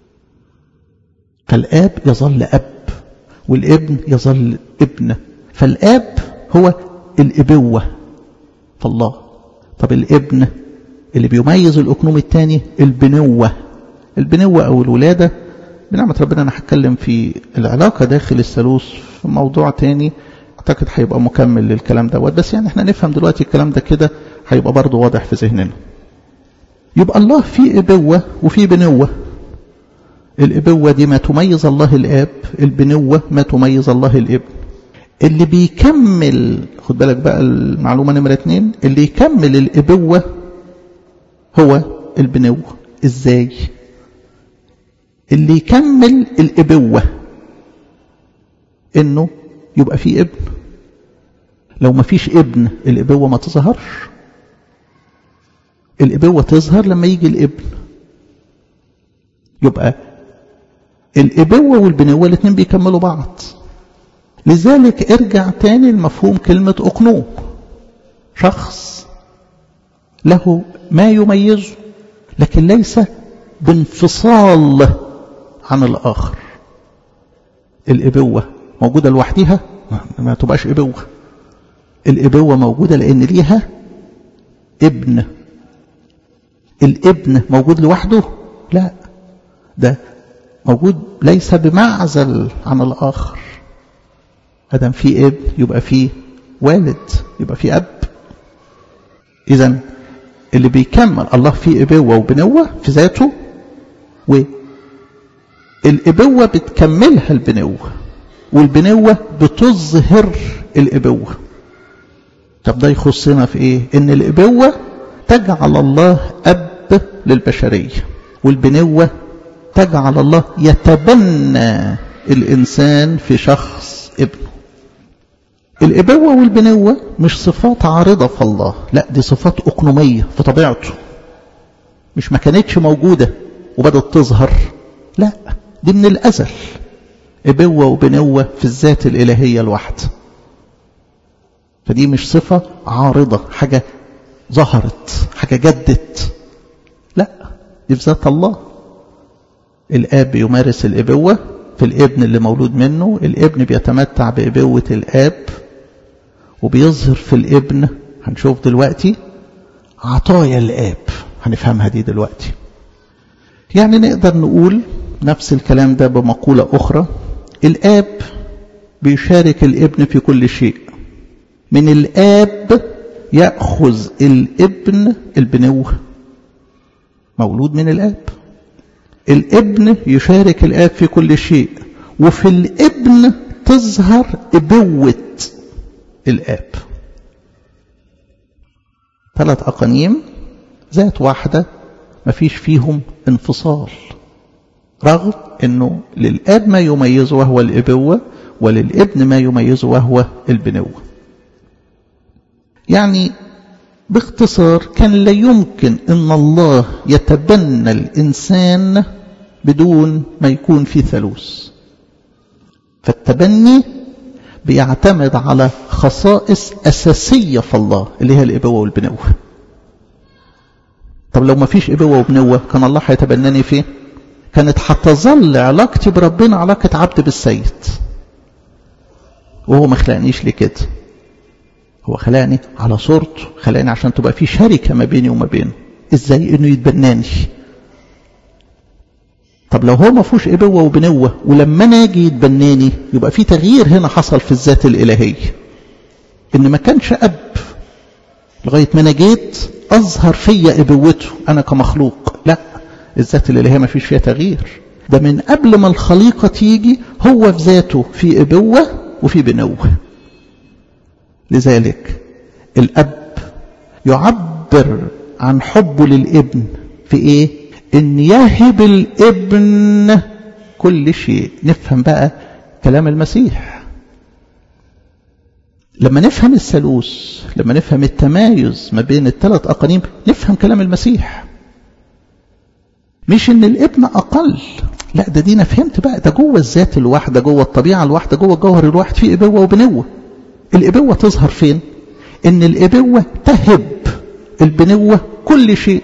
فالآب يظل أب والابن يظل ابن فالآب هو الإبوة فالله طب الابن اللي بيميز الأقنوم الثاني البنوة البنوة أو الولادة بنعمة ربنا أنا هتكلم في العلاقة داخل الثالوث في موضوع تاني أعتقد هيبقى مكمل للكلام دوت بس يعني احنا نفهم دلوقتي الكلام ده كده هيبقى برضه واضح في ذهننا يبقى الله في إبوة وفي بنوة الإبوة دي ما تميز الله الآب البنوة ما تميز الله الابن اللي بيكمل خد بالك بقى المعلومة نمرة اتنين اللي يكمل الإبوة هو البنوة ازاي اللي يكمل الإبوة انه يبقى في ابن لو ما فيش ابن الإبوة ما تظهرش الإبوة تظهر لما يجي الابن يبقى الإبوة والبنوة الاثنين بيكملوا بعض لذلك ارجع تاني لمفهوم كلمة أقنوم شخص له ما يميزه لكن ليس بانفصال عن الآخر الإبوة موجودة لوحدها ما تبقاش إبوة الإبوة موجودة لأن ليها ابن الابن موجود لوحده لا ده موجود ليس بمعزل عن الآخر أدم في ابن يبقى في والد يبقى في أب إذا اللي بيكمل الله فيه إبوة وبنوة في ذاته والإبوة بتكملها البنوة والبنوة بتظهر الإبوة طب ده يخصنا في إيه إن الإبوة تجعل الله أب للبشرية والبنوة تجعل الله يتبنى الإنسان في شخص ابنه الإبوة والبنوة مش صفات عارضة في الله لا دي صفات أقنومية في طبيعته مش ما كانتش موجودة وبدت تظهر لا دي من الأزل إبوة وبنوة في الذات الإلهية الواحدة فدي مش صفة عارضة حاجة ظهرت حاجة جدت لا دي في ذات الله الآب يمارس الإبوة في الابن اللي مولود منه الابن بيتمتع بإبوة الآب وبيظهر في الابن هنشوف دلوقتي عطايا الآب هنفهمها دي دلوقتي يعني نقدر نقول نفس الكلام ده بمقولة أخرى الآب بيشارك الابن في كل شيء من الآب يأخذ الابن البنوة مولود من الآب الابن يشارك الآب في كل شيء وفي الابن تظهر إبوة الآب ثلاث أقانيم ذات واحدة مفيش فيهم انفصال رغم أنه للآب ما يميزه وهو الإبوة وللابن ما يميزه وهو البنوة يعني باختصار كان لا يمكن ان الله يتبنى الانسان بدون ما يكون في ثالوث فالتبني بيعتمد على خصائص اساسيه في الله اللي هي الابوه والبنوه طب لو ما فيش ابوه وبنوه كان الله هيتبناني فين كانت هتظل علاقتي بربنا علاقه عبد بالسيد وهو ما خلقنيش لكده هو خلقني على صورته خلقني عشان تبقى في شركة ما بيني وما بينه ازاي انه يتبناني طب لو هو ما فيهوش ابوه وبنوه ولما انا اجي يتبناني يبقى في تغيير هنا حصل في الذات الالهيه ان ما كانش اب لغايه ما انا جيت اظهر فيا ابوته انا كمخلوق لا الذات الالهيه ما فيش فيها تغيير ده من قبل ما الخليقه تيجي هو في ذاته في ابوه وفي بنوه لذلك الأب يعبر عن حبه للابن في إيه؟ إن يهب الابن كل شيء نفهم بقى كلام المسيح لما نفهم الثالوث لما نفهم التمايز ما بين الثلاث أقانيم نفهم كلام المسيح مش إن الابن أقل لا ده دينا فهمت بقى ده جوه الذات الواحدة جوه الطبيعة الواحدة جوه الجوهر الواحد فيه إبوة وبنوة الإبوة تظهر فين إن الإبوة تهب البنوة كل شيء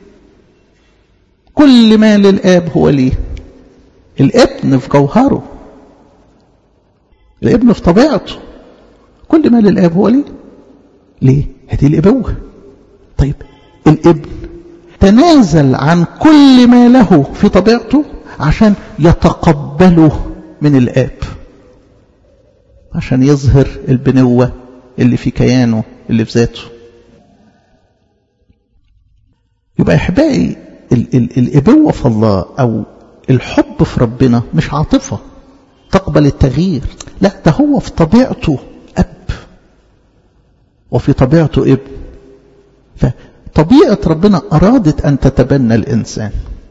كل ما للآب هو ليه الابن في جوهره الابن في طبيعته كل ما للآب هو ليه ليه هذه الإبوة طيب الابن تنازل عن كل ما له في طبيعته عشان يتقبله من الآب عشان يظهر البنوة اللي في كيانه اللي في ذاته يبقى احبائي ال ال الابوه في الله او الحب في ربنا مش عاطفه تقبل التغيير لا ده هو في طبيعته اب وفي طبيعته ابن فطبيعه ربنا ارادت ان تتبنى الانسان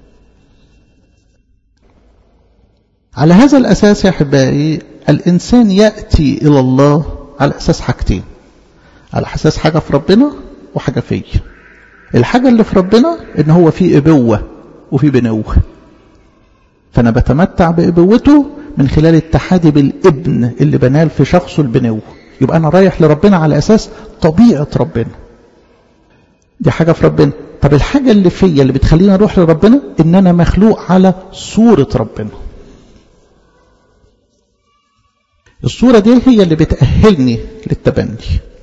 على هذا الاساس يا احبائي الإنسان يأتي إلى الله على أساس حاجتين على أساس حاجة في ربنا وحاجة فيه الحاجة اللي في ربنا إن هو في إبوة وفي بنوة فأنا بتمتع بإبوته من خلال التحادي بالابن اللي بنال في شخصه البنوة يبقى أنا رايح لربنا على أساس طبيعة ربنا دي حاجة في ربنا طب الحاجة اللي فيا اللي بتخليني أروح لربنا إن أنا مخلوق على صورة ربنا الصورة دي هي اللي بتأهلني للتبني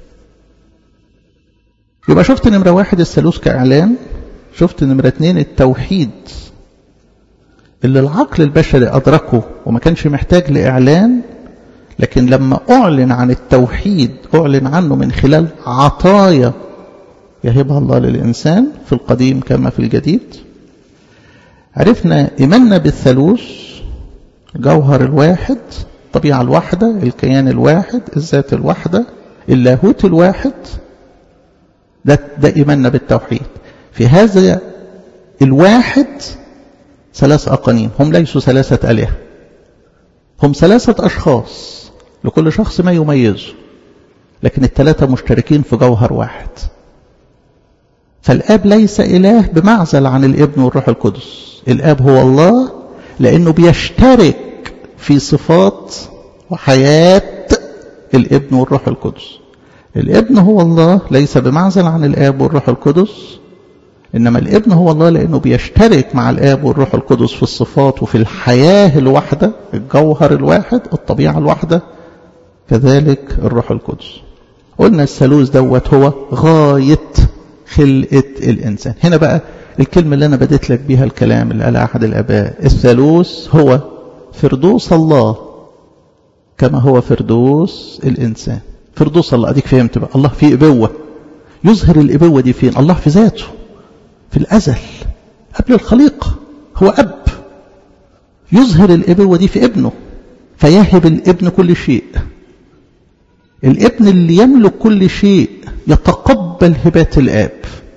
يبقى شفت نمرة واحد الثالوث كإعلان شفت نمرة اتنين التوحيد اللي العقل البشري أدركه وما كانش محتاج لإعلان لكن لما أعلن عن التوحيد أعلن عنه من خلال عطايا يهبها الله للإنسان في القديم كما في الجديد عرفنا إيماننا بالثالوث جوهر الواحد الطبيعة الواحدة الكيان الواحد الذات الواحدة اللاهوت الواحد ده, ده إيماننا بالتوحيد في هذا الواحد ثلاث أقانيم هم ليسوا ثلاثة آلهة هم ثلاثة أشخاص لكل شخص ما يميزه لكن الثلاثة مشتركين في جوهر واحد فالآب ليس إله بمعزل عن الابن والروح القدس الآب هو الله لأنه بيشترك في صفات وحياة الابن والروح القدس الابن هو الله ليس بمعزل عن الآب والروح القدس إنما الابن هو الله لأنه بيشترك مع الآب والروح القدس في الصفات وفي الحياة الواحدة الجوهر الواحد الطبيعة الواحدة كذلك الروح القدس قلنا الثالوث دوت هو غاية خلقة الإنسان هنا بقى الكلمة اللي أنا بديت لك بيها الكلام اللي قالها أحد الآباء الثالوث هو فردوس الله كما هو فردوس الإنسان فردوس الله أديك فهمت بقى الله فيه إبوة يظهر الإبوة دي فين الله في ذاته في الأزل قبل الخليقة هو أب يظهر الإبوة دي في ابنه فيهب الابن كل شيء الابن اللي يملك كل شيء يتقبل هبات الآب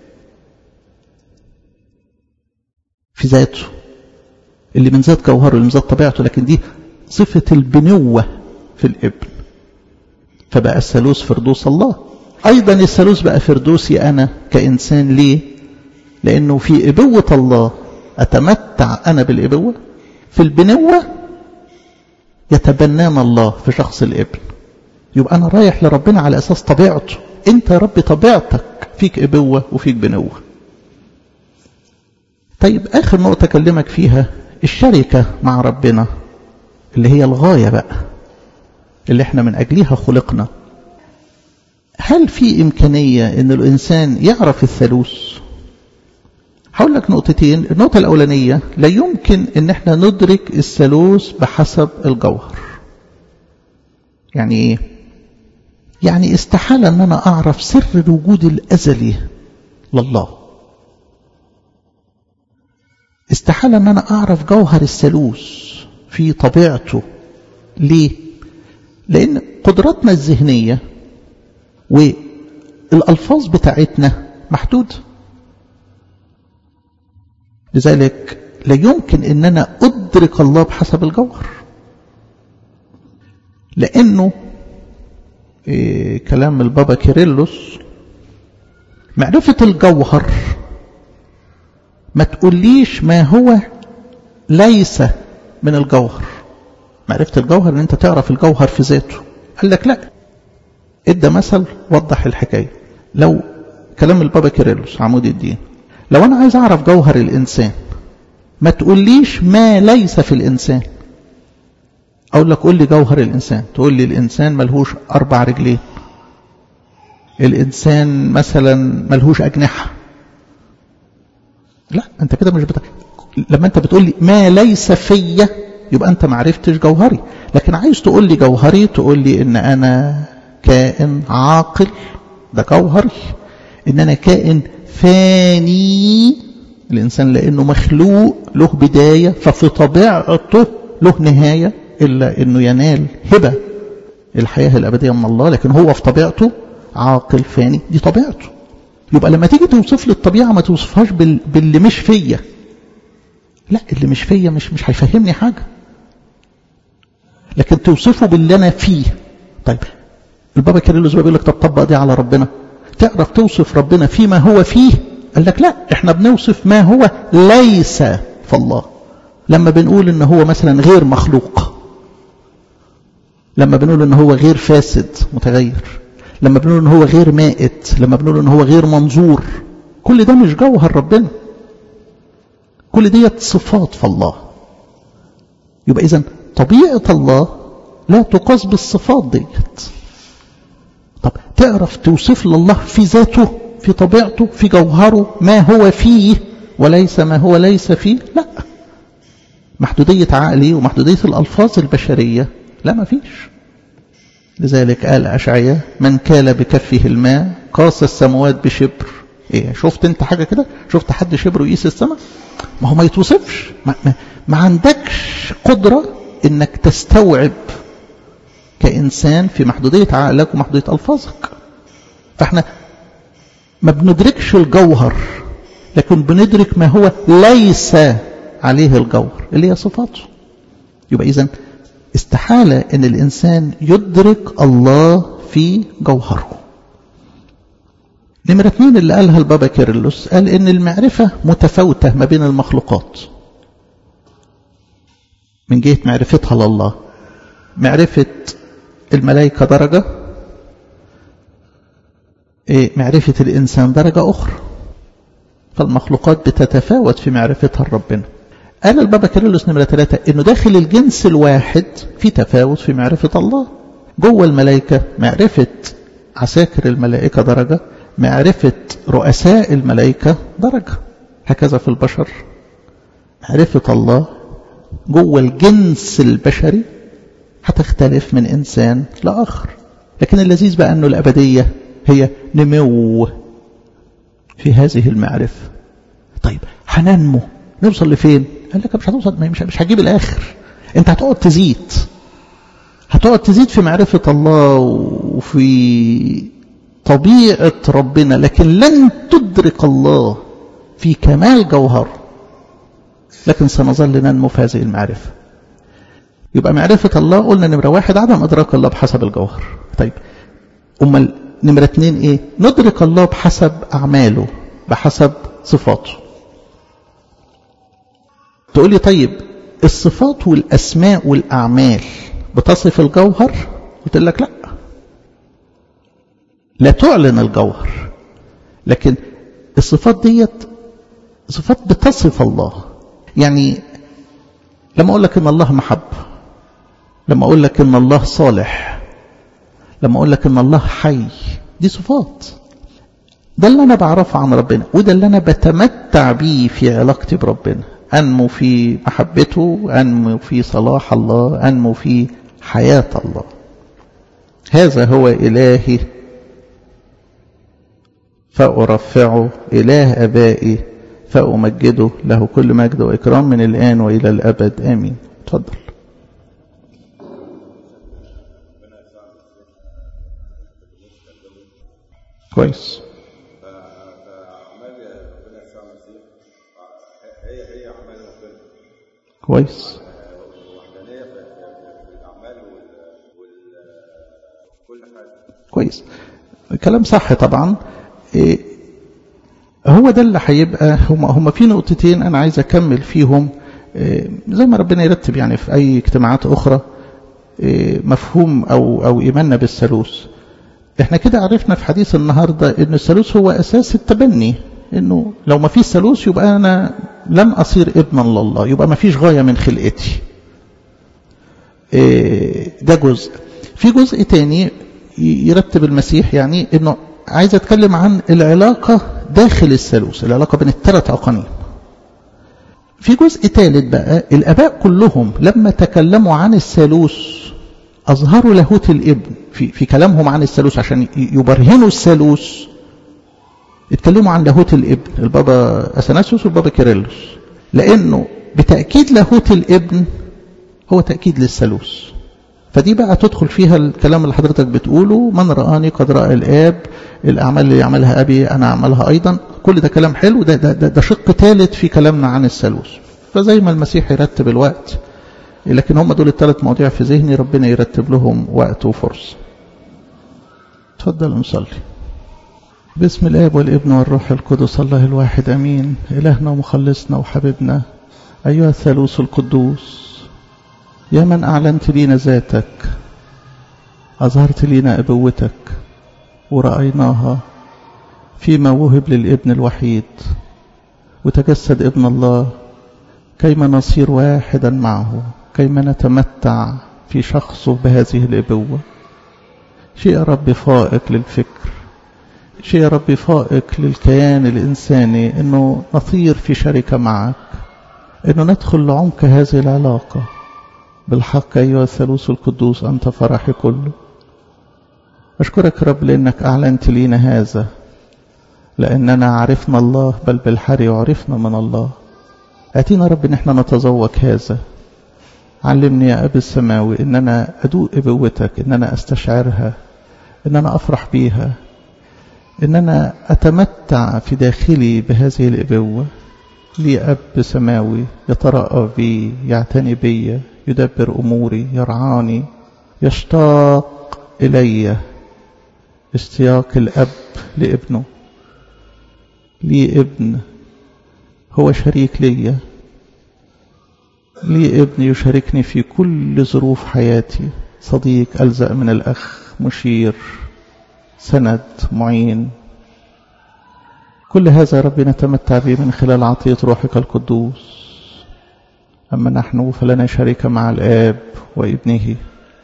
في ذاته اللي من ذات جوهره اللي من ذات طبيعته لكن دي صفة البنوة في الابن فبقى الثالوث فردوس الله أيضا الثالوث بقى فردوسي أنا كإنسان ليه لأنه في إبوة الله أتمتع أنا بالإبوة في البنوة يتبنانا الله في شخص الابن يبقى أنا رايح لربنا على أساس طبيعته أنت يا رب طبيعتك فيك إبوة وفيك بنوة طيب آخر نقطة أكلمك فيها الشركة مع ربنا اللي هي الغاية بقى اللي احنا من أجلها خلقنا هل في إمكانية أن الإنسان يعرف الثالوث هقول لك نقطتين النقطة الأولانية لا يمكن أن احنا ندرك الثالوث بحسب الجوهر يعني إيه يعني استحالة أن أنا أعرف سر الوجود الأزلي لله استحالة أن أنا أعرف جوهر الثالوث في طبيعته ليه لأن قدراتنا الذهنية والألفاظ بتاعتنا محدودة لذلك لا يمكن أن أنا أدرك الله بحسب الجوهر لأنه إيه كلام البابا كيرلس معرفة الجوهر ما تقوليش ما هو ليس من الجوهر معرفة الجوهر ان انت تعرف الجوهر في ذاته قال لك لا ادى مثل وضح الحكاية لو كلام البابا كيرلس عمود الدين لو انا عايز اعرف جوهر الانسان ما تقوليش ما ليس في الانسان اقول لك قول لي جوهر الانسان تقول لي الانسان ملهوش اربع رجلين الانسان مثلا ملهوش اجنحه لا انت كده مش بتا... لما انت بتقول لي ما ليس فيا يبقى انت ما عرفتش جوهري لكن عايز تقول لي جوهري تقول لي ان انا كائن عاقل ده جوهري ان انا كائن فاني الانسان لانه مخلوق له بدايه ففي طبيعته له نهايه الا انه ينال هبه الحياه الابديه من الله لكن هو في طبيعته عاقل فاني دي طبيعته يبقى لما تيجي توصف لي الطبيعه ما توصفهاش بال... باللي مش فيا لا اللي مش فيا مش مش هيفهمني حاجه لكن توصفه باللي انا فيه طيب البابا كيرلس بيقول لك طب طبق دي على ربنا تعرف توصف ربنا فيما هو فيه قال لك لا احنا بنوصف ما هو ليس في الله لما بنقول ان هو مثلا غير مخلوق لما بنقول ان هو غير فاسد متغير لما بنقول ان هو غير مائت لما بنقول ان هو غير منظور كل ده مش جوهر ربنا كل ديت صفات في الله يبقى اذا طبيعه الله لا تقاس بالصفات ديت طب تعرف توصف لله في ذاته في طبيعته في جوهره ما هو فيه وليس ما هو ليس فيه لا محدودية عقلي ومحدودية الألفاظ البشرية لا ما فيش لذلك قال أشعية من كال بكفه الماء قاس السماوات بشبر ايه شفت انت حاجة كده شفت حد شبر ويقيس السماء ما هو ما يتوصفش ما, ما, ما عندكش قدرة انك تستوعب كإنسان في محدودية عقلك ومحدودية ألفاظك فاحنا ما بندركش الجوهر لكن بندرك ما هو ليس عليه الجوهر اللي هي صفاته يبقى إذن استحالة أن الإنسان يدرك الله في جوهره نمرة اثنين اللي قالها البابا كيرلس قال ان المعرفة متفاوتة ما بين المخلوقات من جهة معرفتها لله معرفة الملائكة درجة إيه معرفة الإنسان درجة أخرى فالمخلوقات بتتفاوت في معرفتها لربنا قال البابا كيرلس نمرة ثلاثة إنه داخل الجنس الواحد في تفاوت في معرفة الله جوه الملائكة معرفة عساكر الملائكة درجة معرفة رؤساء الملائكة درجة هكذا في البشر معرفة الله جوه الجنس البشري هتختلف من إنسان لآخر لكن اللذيذ بقى أنه الأبدية هي نمو في هذه المعرفة طيب هننمو نوصل لفين قال لك مش هتوصل مش, مش هجيب الآخر انت هتقعد تزيد هتقعد تزيد في معرفة الله وفي طبيعة ربنا لكن لن تدرك الله في كمال جوهره لكن سنظل ننمو في هذه المعرفة يبقى معرفة الله قلنا نمرة واحد عدم إدراك الله بحسب الجوهر طيب أما نمرة اتنين ايه ندرك الله بحسب اعماله بحسب صفاته تقولي طيب الصفات والاسماء والاعمال بتصف الجوهر قلت لك لا لا تعلن الجوهر لكن الصفات ديت صفات بتصف الله يعني لما اقول لك ان الله محب لما اقول لك ان الله صالح لما اقول لك ان الله حي دي صفات ده اللي انا بعرفه عن ربنا وده اللي انا بتمتع بيه في علاقتي بربنا انمو في محبته انمو في صلاح الله انمو في حياه الله هذا هو الهي فارفعه اله ابائي فامجده له كل مجد واكرام من الان والى الابد امين اتفضل كويس كويس كويس كلام صح طبعا إيه هو ده اللي هيبقى هم هم في نقطتين انا عايز اكمل فيهم إيه زي ما ربنا يرتب يعني في اي اجتماعات اخرى إيه مفهوم او او ايماننا بالثالوث احنا كده عرفنا في حديث النهارده ان الثالوث هو اساس التبني انه لو ما فيش ثالوث يبقى انا لم اصير ابنا لله يبقى ما فيش غايه من خلقتي ده جزء في جزء تاني يرتب المسيح يعني انه عايز اتكلم عن العلاقه داخل الثالوث العلاقه بين الثلاث اقانيم في جزء ثالث بقى الاباء كلهم لما تكلموا عن الثالوث اظهروا لاهوت الابن في في كلامهم عن الثالوث عشان يبرهنوا الثالوث اتكلموا عن لاهوت الابن البابا اثناسيوس والبابا كيرلس لانه بتاكيد لاهوت الابن هو تاكيد للثالوث فدي بقى تدخل فيها الكلام اللي حضرتك بتقوله من رآني قد رأى الآب الأعمال اللي يعملها أبي أنا أعملها أيضا كل ده كلام حلو ده, ده, ده, ده شق ثالث في كلامنا عن الثالوث فزي ما المسيح يرتب الوقت لكن هم دول الثلاث مواضيع في ذهني ربنا يرتب لهم وقت وفرصة تفضل نصلي باسم الآب والابن والروح القدس الله الواحد أمين إلهنا ومخلصنا وحبيبنا أيها الثالوث القدوس يا من أعلنت لينا ذاتك أظهرت لينا أبوتك ورأيناها فيما وهب للابن الوحيد وتجسد ابن الله كيما نصير واحدا معه كيما نتمتع في شخصه بهذه الأبوة شيء يا رب فائق للفكر شيء يا رب فائق للكيان الإنساني أنه نطير في شركة معك أنه ندخل لعمق هذه العلاقة بالحق أيها الثالوث القدوس أنت فرحي كله أشكرك رب لأنك أعلنت لينا هذا لأننا عرفنا الله بل بالحري عرفنا من الله أتينا رب إن احنا نتذوق هذا علمني يا أبي السماوي إن أنا أدوق أبوتك إن أنا أستشعرها إن أنا أفرح بيها إن أنا أتمتع في داخلي بهذه الأبوة لي أب سماوي يترأى بي يعتني بي يدبر أموري يرعاني يشتاق إلي اشتياق الأب لابنه لي ابن هو شريك لي لي ابن يشاركني في كل ظروف حياتي صديق ألزق من الأخ مشير سند معين كل هذا يا رب نتمتع به من خلال عطية روحك القدوس أما نحن فلنا شريك مع الآب وابنه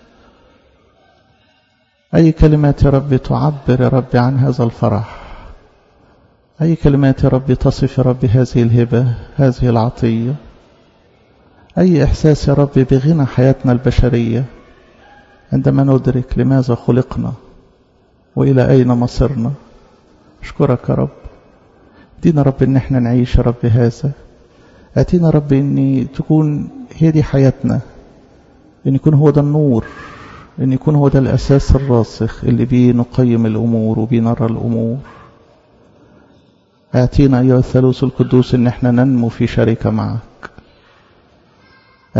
أي كلمات يا رب تعبر يا رب عن هذا الفرح أي كلمات يا رب تصف يا رب هذه الهبة هذه العطية أي إحساس يا رب بغنى حياتنا البشرية عندما ندرك لماذا خلقنا وإلى أين مصيرنا أشكرك يا رب دينا رب إن احنا نعيش يا رب هذا أتينا رب إن تكون هي دي حياتنا إن يكون هو ده النور إن يكون هو ده الأساس الراسخ اللي بيه نقيم الأمور وبيه نرى الأمور أعطينا أيها الثالوث القدوس إن احنا ننمو في شركة معك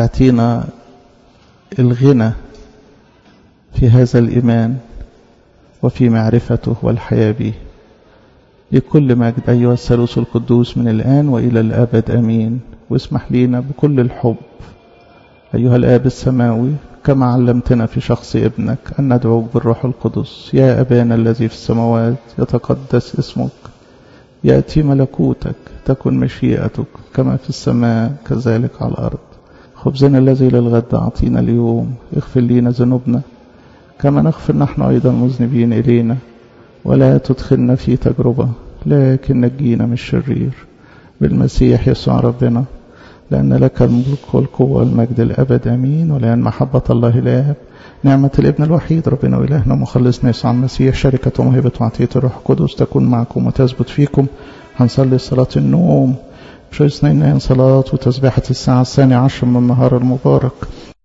أعطينا الغنى في هذا الإيمان وفي معرفته والحياة به لكل مجد أيها الثالوث القدوس من الآن وإلى الأبد أمين واسمح لينا بكل الحب أيها الآب السماوي كما علمتنا في شخص ابنك أن ندعوك بالروح القدس يا أبانا الذي في السماوات يتقدس اسمك يأتي ملكوتك تكن مشيئتك كما في السماء كذلك على الأرض خبزنا الذي للغد أعطينا اليوم اغفر لنا ذنوبنا كما نغفر نحن أيضا مذنبين إلينا ولا تدخلنا في تجربة لكن نجينا من الشرير بالمسيح يسوع ربنا لأن لك الملك والقوة والمجد الأبد أمين ولأن محبة الله الآب نعمة الابن الوحيد ربنا وإلهنا مخلصنا يسوع المسيح شركة ومهبة وعطية الروح القدس تكون معكم وتثبت فيكم هنصلي صلاة النوم مش اثنين صلاة وتسبيحة الساعة الثانية عشر من النهار المبارك